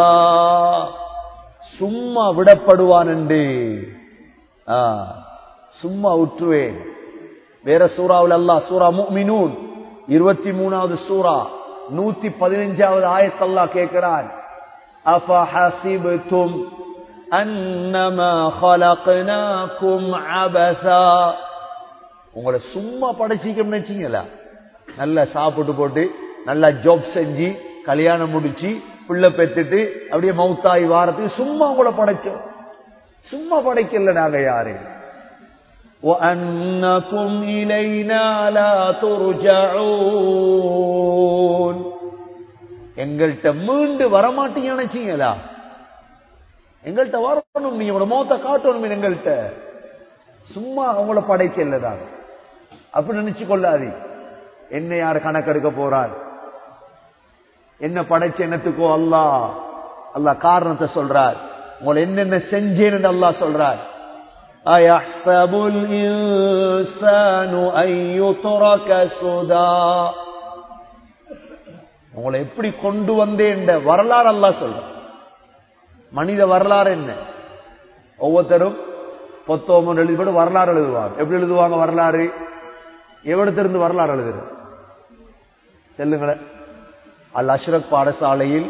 Speaker 1: சும்மா விடப்படுவான் என்று ஆ, சும்மா உற்றுவேன் வேற சூறாவில் அல்லாஹ் சூரா முஃமினூன் இருபத்தி மூணாவது சூரா நூத்தி பதினஞ்சாவது ஆயத்தல்லா கேட்கிறான் அஃபஹசிப்தும் அன்னமா خلقناكم عبثا உங்களை சும்மா படைச்சிக்கணும்னு வச்சீங்களா நல்லா சாப்பிட்டு போட்டு நல்லா ஜாப் செஞ்சு கல்யாணம் முடிச்சு பிள்ளை பெத்துட்டு அப்படியே மௌத்தாய் வாரத்துக்கு சும்மா உங்களை படைச்சோம் சும்மா படைக்கல நாங்க யாரு وأنكم إلينا لا ترجعون எங்கள்கிட்ட மீண்டு வரமாட்டீங்க நினைச்சீங்களா எங்கள்கிட்ட வரணும் நீங்க உங்களோட மௌத்த காட்டணும் எங்கள்கிட்ட சும்மா அவங்கள படைக்கலதான் அப்படி நினைச்சு கொள்ளாதி என்ன யார் கணக்கெடுக்க போறார் என்ன படைச்ச என்னத்துக்கோ அல்லாஹ் அல்லாஹ் காரணத்தை சொல்றார் உங்களை என்னென்ன செஞ்சேன்னு அல்லாஹ் சொல்றார் أيحسب الإنسان أن يترك سدى உங்களை எப்படி கொண்டு வந்தேன் வரலாறு அல்லாஹ் சொல்ற மனித வரலாறு என்ன ஒவ்வொருத்தரும் பொத்தோமன் எழுதிப்பட்டு வரலாறு எழுதுவாங்க எப்படி எழுதுவாங்க வரலாறு எவ்வளத்திலிருந்து வரலாறு எழுதுற செல்லுங்களேன் அல் அஷ்ரக் பாடசாலையில்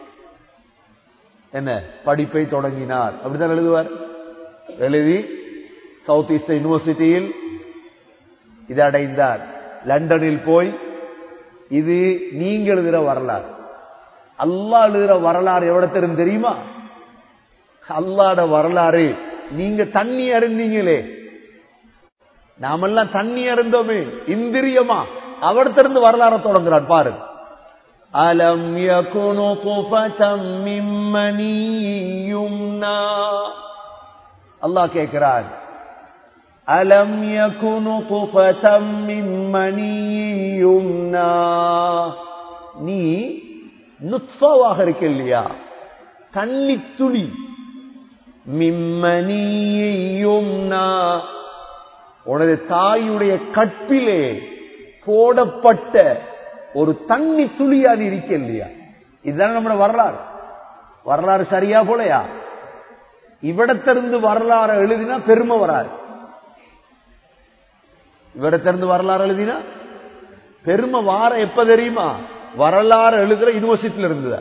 Speaker 1: என்ன படிப்பை தொடங்கினார் அப்படித்தான் எழுதுவார் எழுதி சவுத் ஈஸ்ட் யூனிவர்சிட்டியில் இது அடைந்தார் லண்டனில் போய் இது நீங்க எழுதுற வரலாறு அல்லாஹ் எழுதுற வரலாறு எவ்வளத்திலும் தெரியுமா அல்லாட வரலாறு நீங்க தண்ணி அருந்தீங்களே நாமெல்லாம் தண்ணி அருந்தோமே இந்திரியமா அவடத்திலிருந்து வரலாற தொடங்குறான் பாருங்க அலம் யகுனு குஃபதம் மின் மனியும்னா அல்லாஹ் கேட்கிறார் அலம் யகுனு குஃபதம் மின் மனியும்னா நீ நுத்ஃபாவாக இருக்க இல்லையா தண்ணி துளி மிம்மனியும்னா உனது தாயுடைய கற்பிலே போடப்பட்ட ஒரு தண்ணி துளியா நீ இருக்க இல்லையா இதுதான் நம்மளோட வரலாறு வரலாறு சரியா போலையா இவ்விடத்திலிருந்து வரலாறு எழுதினா பெருமை வராது இவ்விடத்திலிருந்து வரலாறு எழுதினா பெருமை வார எப்ப தெரியுமா வரலாறு எழுதுற யூனிவர்சிட்டியில இருந்துத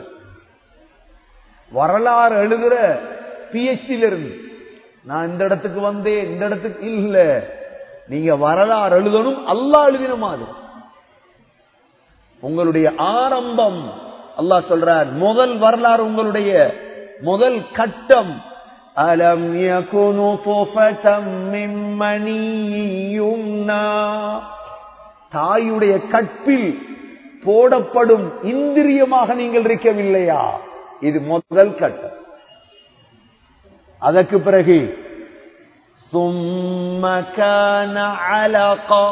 Speaker 1: வரலாறு எழுதுற பிஹெச்டில இருந்து நான் இந்த இடத்துக்கு வந்தேன் இந்த இடத்துக்கு இல்ல நீங்க வரலாறு எழுதணும் அல்லா எழுதின மாதிரி உங்களுடைய ஆரம்பம் அல்லாஹ் சொல்றார் முதல் வரலாறு உங்களுடைய முதல் கட்டம் அலம் யகுனு துஃபதம் மின் மனியும்னா தாயுடைய கற்பில் போடப்படும் இந்திரியமாக நீங்கள் இருக்கவில்லையா இது முதல் கட்டம் அதற்கு பிறகு ثم كان علقا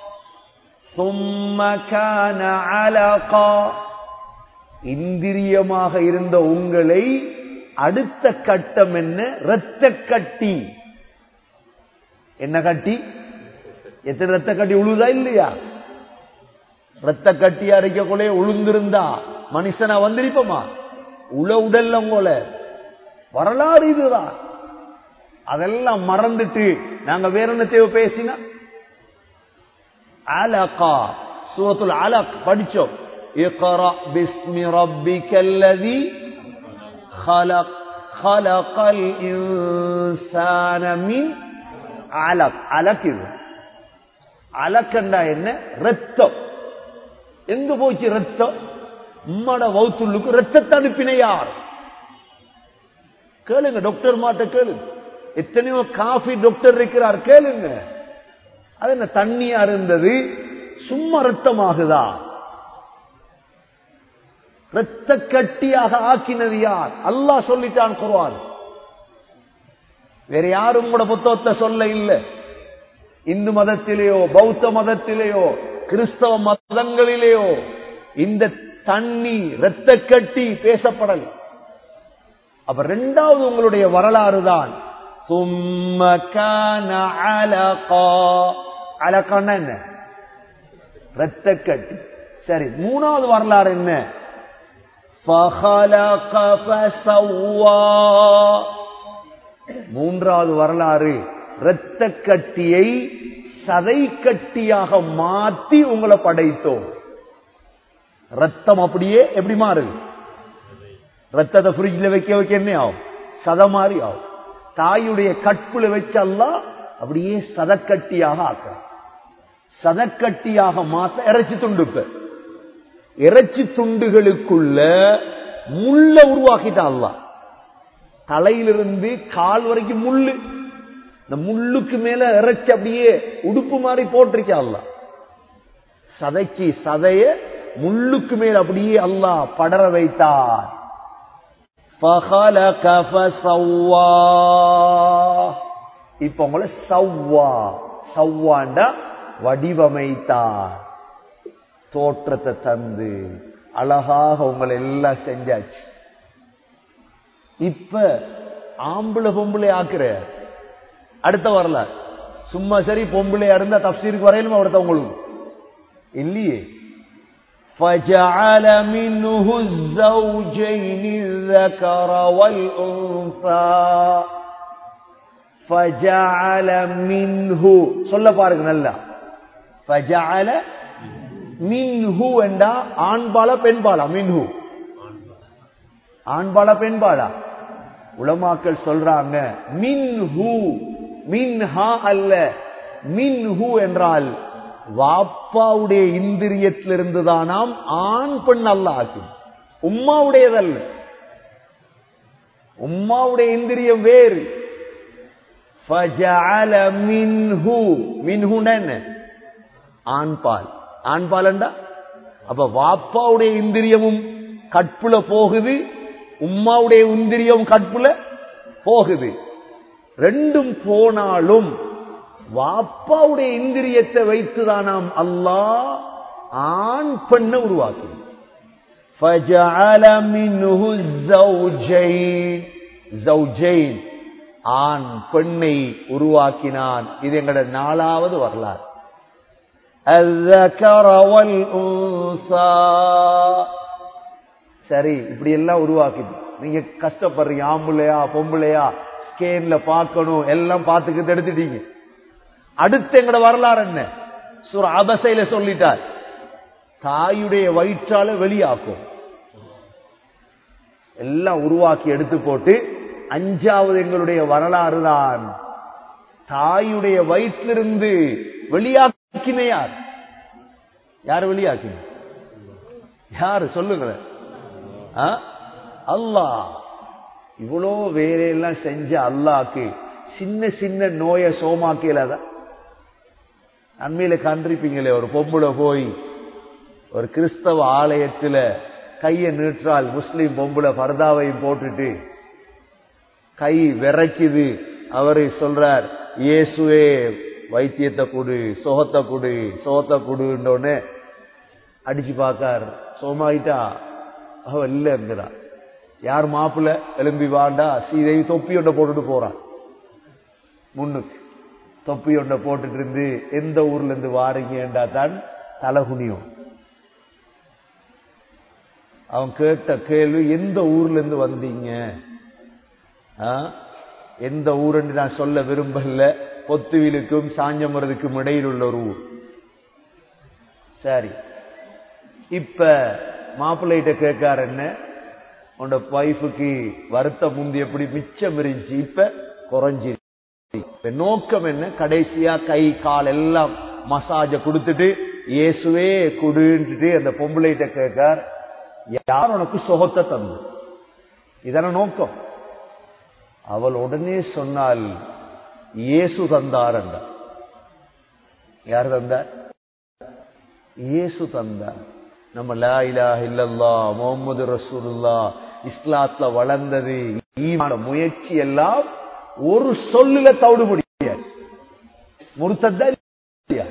Speaker 1: ثم كان علقا இந்திரியமாக இருந்த உங்களை அடுத்த கட்டம் என்ன இரத்த கட்டி என்ன கட்டி எத்தனை ரத்த கட்டி உழுதா இல்லையா ரத்த கட்டி அரைக்கக்குள்ளே உளுந்திருந்தா மனுஷனா வந்திருப்போமா உள உடல்ல உங்கள வரலாறு இதுதான் அதெல்லாம் மறந்துட்டு நாங்க வேற என்ன தேவை பேசினா அலகா சூரத்துல் அலக் படிச்சோம் اقرأ باسم ربك الذي خلق خلق الإنسان من علق علق இது அலக்கண்டா என்ன ரத்தம் எங்க போச்சு ரத்தம் உம்மட வவுத்துள்ளுக்கு ரத்தத்தை அனுப்பின யார் கேளுங்க டாக்டர் மாட்ட கேளுங்க எத்தனையோ காஃபி டாக்டர் இருக்கிறார் கேளுங்க அது என்ன தண்ணியா இருந்தது சும்மா ரத்தமாகுதா ரத்த கட்டியாக ஆக்கினது யார் அல்லாஹ் சொல்லிட்டான் குர்ஆன் வேற யாரும் கூட புத்தகத்தை சொல்ல இல்லை இந்து மதத்திலேயோ பௌத்த மதத்திலேயோ கிறிஸ்தவ மதங்களிலேயோ இந்த தண்ணி ரத்த கட்டி பேசப்படல அப்ப ரெண்டாவது உங்களுடைய வரலாறு தான் அலக்கான்னா என்ன ரத்த கட்டி சரி மூணாவது வரலாறு என்ன فَخَلَقَ فَسَوَّى மூன்றாவது வரலாறு இரத்த கட்டியை சதை கட்டியாக மாத்தி உங்களை படைத்தோம் ரத்தம் அப்படியே எப்படி மாறுது ரத்தத்தை ஃப்ரிட்ஜ்ல வைக்க வைக்க என்ன ஆகும் சத மாதிரி ஆகும் தாயுடைய கற்புல வச்செல்லாம் அப்படியே சதக்கட்டியாக ஆக்க சதக்கட்டியாக மாத்த இறைச்சி துண்டுப்ப இறைச்சி துண்டுகளுக்குள்ள முள்ள உருவாக்கிட்டான் அல்லாஹ் தலையிலிருந்து கால் வரைக்கும் முள்ளு இந்த முள்ளுக்கு மேல இறைச்சி அப்படியே உடுப்பு மாதிரி போட்டிருக்கா அல்லாஹ் சதைக்கு சதைய முள்ளுக்கு மேல அப்படியே அல்லாஹ் படர வைத்தார் فَخَلَقَ فَسَوَّى இப்ப உங்களை சவ்வா சவ்வாண்டா வடிவமைத்தார் தோற்றத்தை தந்து அழகாக உங்களை எல்லாம் செஞ்சாச்சு இப்ப ஆம்பளை பொம்பளை ஆக்குற அடுத்த வரல சும்மா சரி பொம்பளையா இருந்தா தப்சீருக்கு வரையிலுமா ஒருத்தவங்களுக்கு இல்லையே فجعل منه الزوجين الذكر والأنثى فجعل منه சொல்ல பாருங்க நல்லா فجعل منه என்றா ஆண்பாலா பெண்பாலா மின்ஹு ஆண்பாலா பெண்பாலா உலமாக்கள் சொல்றாங்க மின்ஹு மின்ஹா அல்ல மின்ஹு என்றால் வாப்பாவுடைய இந்திரியத்திலிருந்து தானாம் ஆண் பெண் அல்ல ஆக்கும் உம்மாவுடையதல்ல உம்மாவுடைய இந்திரியம் வேறு فَجَعَلَ مِنْهُ மின்ஹுன்னா என்ன ஆண்பால் ஆண்பாலண்டா அப்ப வாப்பாவுடைய இந்திரியமும் கற்புல போகுது உம்மாவுடைய இந்திரியம் கற்புல போகுது ரெண்டும் போனாலும் வாப்பாவுடைய இந்திரியத்தை வைத்துதானாம் அல்லாஹ் ஆண் பெண்ணை உருவாக்கி فَجَعَلَ مِنْهُ الزَّوْجَيْنِ زَوْجَيْنِ ஆண் பெண்ணை உருவாக்கினான் இது எங்களோட நாலாவது வரலாறு الذكر والأنثى சரி இப்படி எல்லாம் உருவாக்குது நீங்க கஷ்டப்படுறீங்க ஆம்பளையா பொம்பளையா ஸ்கேன்ல பார்க்கணும் எல்லாம் பார்த்துக்கிட்டு எடுத்துட்டீங்க அடுத்து எங்கட வரலாறு என்ன சுர அபசையில சொல்லிட்டார் தாயுடைய வயிற்றால வெளியாக்கும் எல்லாம் உருவாக்கி எடுத்து போட்டு அஞ்சாவது எங்களுடைய வரலாறு தான் தாயுடைய வயிற்றிலிருந்து வெளியாக்கின யார் யார் வெளியாக்கின யாரு சொல்லுங்களேன் ஆ? அல்லாஹ் இவ்வளோ வேலையெல்லாம் செஞ்ச அல்லாக்கு சின்ன சின்ன நோயை சோமாக்கலாதான் அண்மையில கண்டிருப்பீங்களே ஒரு பொம்பளை போய் ஒரு கிறிஸ்தவ ஆலயத்துல கையை நீற்றால் முஸ்லிம் பொம்பளை பர்தாவையும் போட்டுட்டு கை விரைக்குது அவரு சொல்றார் இயேசுவே வைத்தியத்தை கொடு சோகத்தை கொடு சோகத்தை கொடுன்னொன்னு அடிச்சு பார்க்கார் சோமாயிட்டா அவ இல்லைங்கிறா யார் மாப்பிள்ள எலும்பி வாண்டா சீதை தொப்பி ஒன்றை போட்டுட்டு போறான் முன்னுக்கு தொப்பி ஒன்றை போட்டுட்டு இருந்து எந்த ஊர்ல இருந்து வாரீங்கன்றா தான் தலகுனியும் அவன் கேட்ட கேள்வி எந்த ஊர்ல இருந்து வந்தீங்க ஆ? எந்த ஊருன்னு நான் சொல்ல விரும்பல பொத்துவிலுக்கும் சாஞ்சமரதுக்கும் இடையில் உள்ள ஒரு ஊர் சரி இப்ப மாப்பிள்ளைகிட்ட கேட்காரு என்ன உன்னோட வைஃபுக்கு வருத்தம் முந்தி எப்படி மிச்சம் இருந்துச்சு இப்ப குறைஞ்சி இப்ப நோக்கம் என்ன கடைசியா கை கால் எல்லாம் மசாஜ கொடுத்துட்டு இயேசுவே குடுன்ட்டு அந்த பொம்பளைகிட்ட கேட்கார் யார் உனக்கு சுகத்தை தந்து இதான நோக்கம் அவள் உடனே சொன்னால் இயேசு தந்தார் என்றார் யார் தந்தார் இயேசு தந்தார் நம்ம லா இலாஹ இல்லல்லா முகமது ரசூலுல்லா இஸ்லாத்துல வளர்ந்தது ஈமான முயற்சி எல்லாம் ஒரு சொல்லுல தவிடு முடியாது முறுத்தத்தா இல்லையா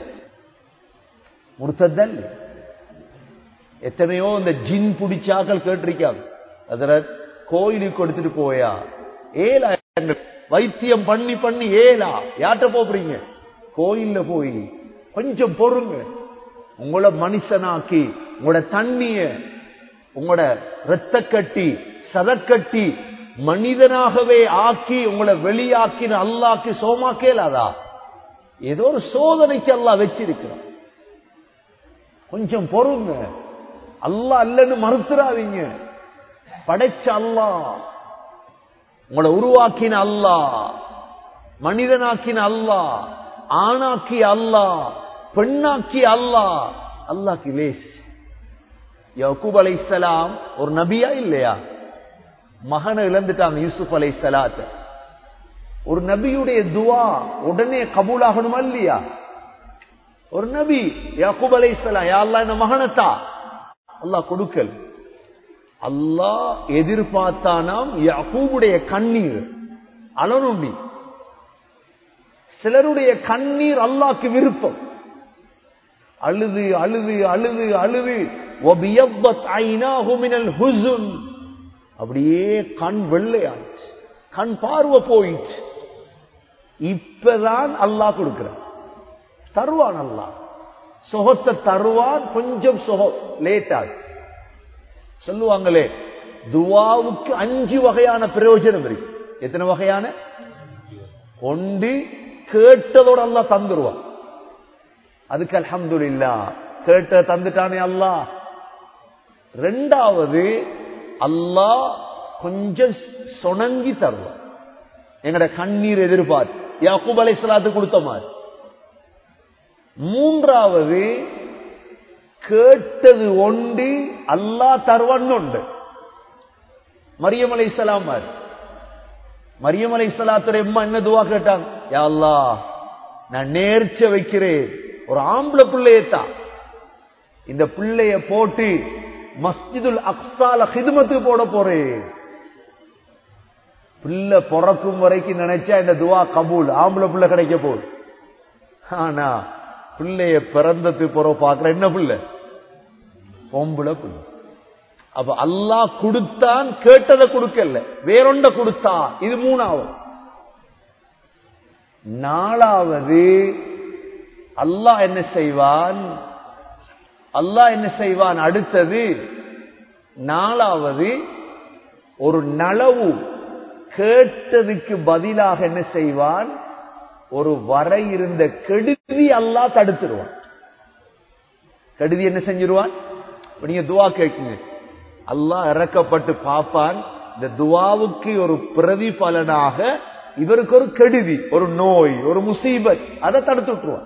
Speaker 1: முறுத்தத்தா இல்லையா எத்தனையோ இந்த ஜின் பிடிச்சாக்கள் கேட்டிருக்காங்க அதுல கோயிலுக்கு கொடுத்துட்டு போயா ஏலா வைத்தியம் பண்ணி பண்ணி ஏலா யார்கிட்ட போறீங்க கோயில்ல போய் கொஞ்சம் பொறுங்க உங்களோட மனுஷனாக்கி உங்களோட தண்ணிய உங்களோட ரத்த கட்டி சதக்கட்டி மனிதனாகவே ஆக்கி உங்களை வெளியாக்கின அல்லாக்கு சோமாக்கேலாதா ஏதோ ஒரு சோதனைக்கு அல்லாஹ் வச்சிருக்கிறான் கொஞ்சம் பொறுங்க அல்லாஹ் அல்லன்னு மறுத்துறாதீங்க படைச்ச அல்லாஹ் உங்களை உருவாக்கின அல்லாஹ் மனிதனாக்கின அல்லாஹ் ஆணாக்கி அல்லாஹ் பெண்ணாக்கி அல்லாஹ் அல்லாஹ்க்கு லேஸ் யக்கூப் அலைஹிஸ்ஸலாம் ஒரு நபியா இல்லையா மகனை இழந்துட்டாங்க யூசுப் அலைஹிஸ்ஸலாத்த ஒரு நபியுடைய துவா உடனே கபூலாகணுமா இல்லையா ஒரு நபி யாக்கூப் அலைஹிஸ்ஸலாம் யா அல்லாஹ் இந்த மகனத்தா அல்லாஹ் கொடுக்கல் அல்லாஹ் எதிர்பார்த்தானாம் யாக்கூபுடைய கண்ணீர் அலனுண்டி சிலருடைய கண்ணீர் அல்லாஹ்க்கு விருப்பம் அழுது அழுது அழுது அழுது وَبِيَضَّتْ عَيْنَاهُ مِنَ الْحُزُنِ அப்படியே கண் வெள்ளையாச்சு கண் பார்வை போயிடுச்சு இப்பதான் அல்லாஹ் கொடுக்கிறான் தருவான் அல்லாஹ் சுகத்தை தருவான் கொஞ்சம் சுகம் லேட் ஆகுது சொல்லுவாங்களே துவாவுக்கு அஞ்சு வகையான பிரயோஜனம் இருக்கு எத்தனை வகையான ஒன்று கேட்டதோட அல்லாஹ் தந்துருவான் அதுக்கு அல்ஹம்துலில்லா கேட்ட தந்துட்டானே அல்லாஹ் ரெண்டாவது அல்லாஹ் கொஞ்சம் சொணங்கி தருவான் எங்கட கண்ணீர் எதிர்பார்த்து யாக்கூப் அலைஹிஸ்ஸலாத்து கொடுத்த மாதிரி மூன்றாவது கேட்டது ஒன்று அல்லாஹ் தருவன் உண்டு மரியம் அலைஹிஸ்ஸலாம் மாதிரி மரியம் அலைஹிஸ்ஸலாத்துடைய அம்மா என்ன துவா கேட்டாங்க யா அல்லாஹ் நான் நேர்ச்ச வைக்கிறேன் ஒரு ஆம்பளை பிள்ளையத்தான் இந்த பிள்ளைய போட்டு மஸ்ஜிதுல் அக்ஸால ஹிதுமத்து போட போறேன் பிள்ளை பிறக்கும் வரைக்கும் நினைச்சா இந்த துவா கபூல் ஆம்பளை பிள்ளை கிடைக்க போகுது ஆனா பிள்ளைய பிறந்தது போற பாக்குற என்ன பிள்ளை பொம்பளை பிள்ளை அப்ப அல்லாஹ் கொடுத்தான் கேட்டதை கொடுக்கல வேறொண்ட கொடுத்தா இது மூணாவது நாலாவது அல்லாஹ் என்ன செய்வான் அல்லாஹ் என்ன செய்வான் அடுத்தது நாலாவது ஒரு நலவு கேட்டதுக்கு பதிலாக என்ன செய்வான் ஒரு வரை இருந்த கெடுதி அல்லாஹ் தடுத்துருவான் கெடுதி என்ன செஞ்சிருவான் இப்ப நீங்க துவா கேட்குங்க அல்லாஹ் இறக்கப்பட்டு பார்ப்பான் இந்த துவாவுக்கு ஒரு பிரதிபலனாக இவருக்கு ஒரு கெடுதி ஒரு நோய் ஒரு முசீபத் அதை தடுத்து விட்டுருவான்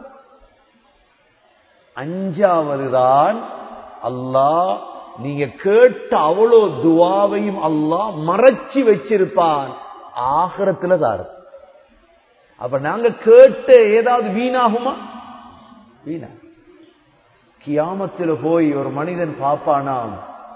Speaker 1: அஞ்சாவது தான் அல்லாஹ் நீங்க கேட்ட அவ்வளோ துவாவையும் அல்லாஹ் மறைச்சி வச்சிருப்பான் ஆகரத்துல தான் இருக்கும். அப்ப நாங்க கேட்ட ஏதாவது வீணாகுமா வீணா கியாமத்தில் போய் ஒரு மனிதன் பார்ப்பானாம்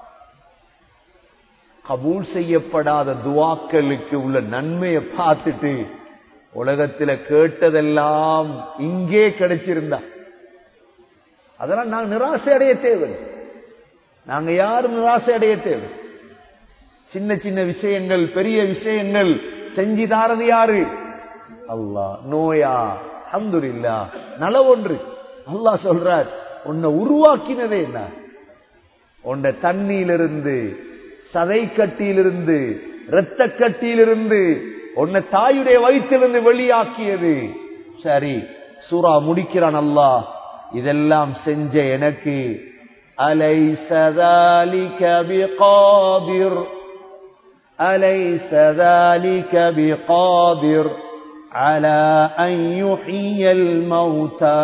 Speaker 1: கபூல் செய்யப்படாத துவாக்களுக்கு உள்ள நன்மையை பார்த்துட்டு உலகத்துல கேட்டதெல்லாம் இங்கே கிடைச்சிருந்தா அதெல்லாம் நாங்க நிராசை அடைய தேவை நாங்க யாரும் நிராசை அடைய தேவை சின்ன சின்ன விஷயங்கள் பெரிய விஷயங்கள் செஞ்சு தாரது யாரு அல்லாஹ் நோயா அல்ஹம்துலில்லா நல ஒன்று அல்லாஹ் சொல்றார் உன்னை உருவாக்கினதே என்ன உன்னை தண்ணியிலிருந்து சதை கட்டியிலிருந்து இரத்த கட்டியிலிருந்து உன்னை தாயுடைய வயிற்றிலிருந்து வெளியாக்கியது சரி சூரா முடிக்கிறான் அல்லாஹ் இதெல்லாம் செஞ்ச எனக்கு أليس ذلك بقادر أليس ذلك بقادر على أن يحيي الموتى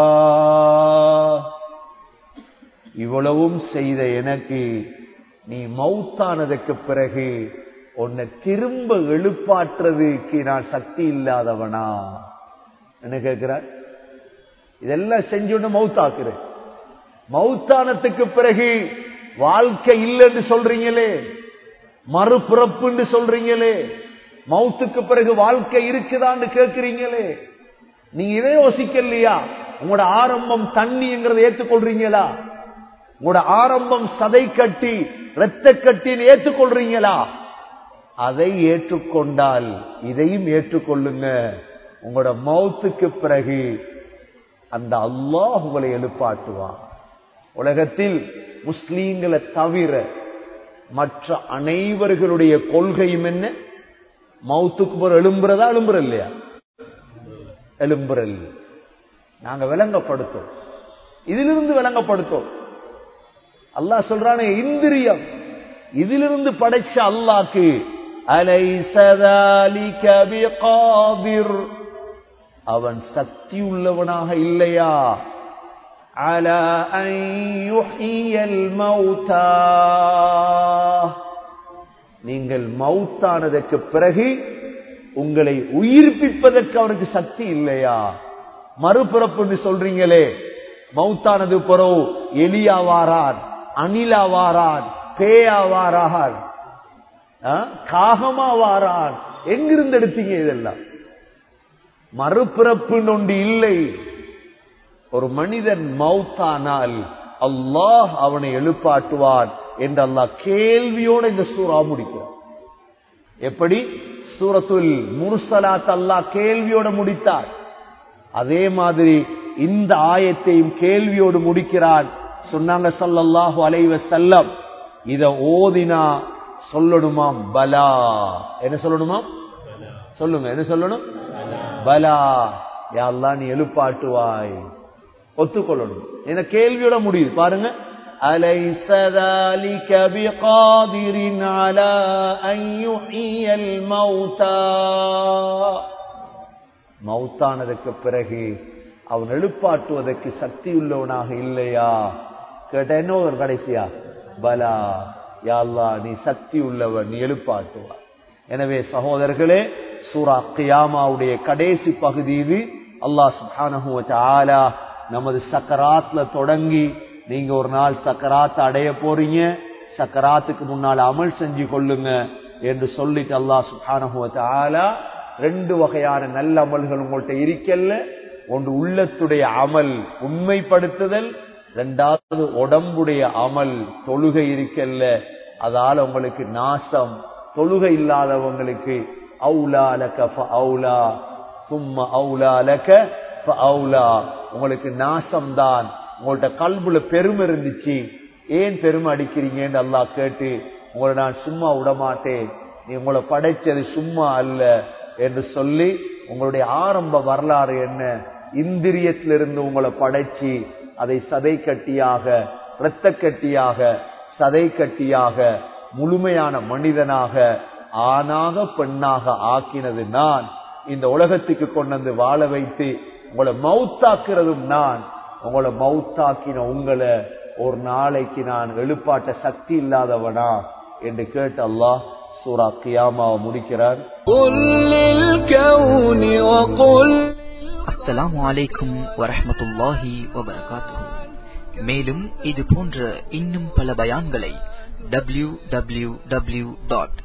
Speaker 1: இவ்வளவும் செய்த எனக்கு நீ மௌத்தானதுக்கு பிறகு உன்னை திரும்ப எழுப்பாற்றுறதுக்கு நான் சக்தி இல்லாதவனா என்ன கேட்கிறார் இதெல்லாம் செஞ்சு மௌத்தாக்குறேன் மௌத்தானத்துக்கு பிறகு வாழ்க்கை இல்லைன்னு சொல்றீங்களே மறுபிறப்புன்னு சொல்றீங்களே மௌத்துக்கு பிறகு வாழ்க்கை இருக்குதான்னு கேட்கிறீங்களே நீங்க இதை யோசிக்கலையா உங்களோட ஆரம்பம் தண்ணிங்கிறத ஏற்றுக்கொள்றீங்களா உங்களோட ஆரம்பம் சதை கட்டி ரத்த கட்டின்னு ஏற்றுக்கொள்றீங்களா அதை ஏற்றுக்கொண்டால் இதையும் ஏற்றுக்கொள்ளுங்க உங்களோட மௌத்துக்கு பிறகு அந்த அல்லாஹ் உங்களை எழுப்பாட்டுவான் உலகத்தில் முஸ்லீம்களை தவிர மற்ற அனைவர்களுடைய கொள்கையும் என்ன மௌத்துக்கு போற எழும்புறதா எழும்புற இல்லையா எழும்புறல் நாங்க விளங்கப்படுத்தோம் இதிலிருந்து விளங்கப்படுத்தோம் அல்லாஹ் சொல்றானே இந்திரியம் இதிலிருந்து படைச்ச அல்லாக்கு அலைசதாலிகபிகாபிர் அவன் சக்தி உள்ளவனாக இல்லையா على أن يحيي الموتى நீங்கள் மௌத்தானதற்கு பிறகு உங்களை உயிர்ப்பிப்பதற்கு அவனுக்கு சக்தி இல்லையா மறுபிறப்பு சொல்றீங்களே மௌத்தானது பிறகு எலியா வாரான் அனிலா வாரான் பேயா வாரான் காகமா வாரான் எங்கிருந்து எடுத்தீங்க இதெல்லாம் மறுபிறப்பு ஒன்று இல்லை ஒரு மனிதன் மௌத்தானால் அல்லாஹ் அவனை எழுப்பாட்டுவான் என்று அல்லாஹ் கேள்வியோட இந்த சூறா முடிக்கிறார் எப்படி சூரத்துல் முர்சலாத் அல்லாஹ் கேள்வியோட முடித்தார் அதே மாதிரி இந்த ஆயத்தையும் கேள்வியோடு முடிக்கிறான் சொன்னாங்க சல்லல்லாஹு அலைவ செல்லம் இத ஓதினா சொல்லணுமாம் பலா என்ன சொல்லணுமாம் சொல்லுங்க என்ன சொல்லணும் பலா யாரெல்லாம் நீ எழுப்பாட்டுவாய் ஒத்துக்கொள்ளணும் என கேள்வியோட முடியுது பாருங்க أليس ذلك بقادر على أن يحيي الموتى மௌத்தானதுக்கு பிறகு அவன் எழுப்பாட்டுவதற்கு சக்தி உள்ளவனாக இல்லையா கேட்ட என்ன ஒரு கடைசியா பலா யாழ்லா நீ சக்தி உள்ளவன் நீ எழுப்பாட்டுவா எனவே சகோதரர்களே சூரா கியாமாவுடைய கடைசி பகுதி இது அல்லாஹ் சுப்ஹானஹு வ தஆலா நமது சக்கராத்ல தொடங்கி நீங்க ஒரு நாள் சக்கராத் அடைய போறீங்க சக்கராத்துக்கு முன்னால் அமல் செஞ்சு கொள்ளுங்க என்று சொல்லிட்டு அல்லாஹ் சுப்ஹானஹு வ தஆலா ரெண்டு வகையான நல்ல அமல்கள் உங்கள்கிட்ட இருக்கல்ல ஒன்று உள்ளத்துடைய அமல் உண்மைப்படுத்துதல் ரெண்டாவது உடம்புடைய அமல் தொழுகை இருக்கல்ல அதால உங்களுக்கு நாசம் தொழுகை இல்லாதவங்களுக்கு அவுலா லக அவுலா சும்மா அவுலா லக அவுலா உங்களுக்கு நாசம் தான் உங்கள்ட்ட கல்புல பெருமை இருந்துச்சு ஏன் பெருமை அடிக்கிறீங்கன்னு அல்லாஹ் கேட்டு உங்களை நான் சும்மா விடமாட்டேன் நீ உங்களை படைச்சது சும்மா அல்ல என்று சொல்லி உங்களுடைய ஆரம்ப வரலாறு என்ன இந்திரியத்திலிருந்து உங்களை படைச்சு அதை சதை கட்டியாக இரத்த கட்டியாக சதை கட்டியாக முழுமையான மனிதனாக ஆணாக பெண்ணாக ஆக்கினது நான் இந்த உலகத்துக்கு கொண்டு வந்து வாழ வைத்து உங்களை மவுத்தாக்குறதும் நான் உங்களை மவுத்தாக்கின உங்களை ஒரு நாளைக்கு நான் எழுப்பாட்ட சக்தி இல்லாதவனா என்று கேட்டு அல்லாஹ் சூரா கியாமாவை முடிக்கிறார்
Speaker 2: قل للكون وقل
Speaker 3: அஸ்ஸலாமு அலைக்கும் வரஹ்மத்துல்லாஹி வபரகாத்துஹு மேலும் இது போன்ற இன்னும் பல பயான்களை W W W dot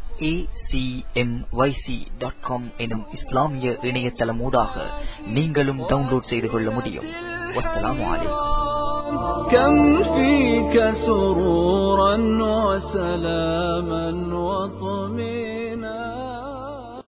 Speaker 3: dot com எனும் இஸ்லாமிய இணையதளமூடாக நீங்களும் டவுன்லோட் செய்து கொள்ள முடியும் வஸ்ஸலாமு அலைக்கும்
Speaker 2: كم فيك سرورا وسلاما وطمئنا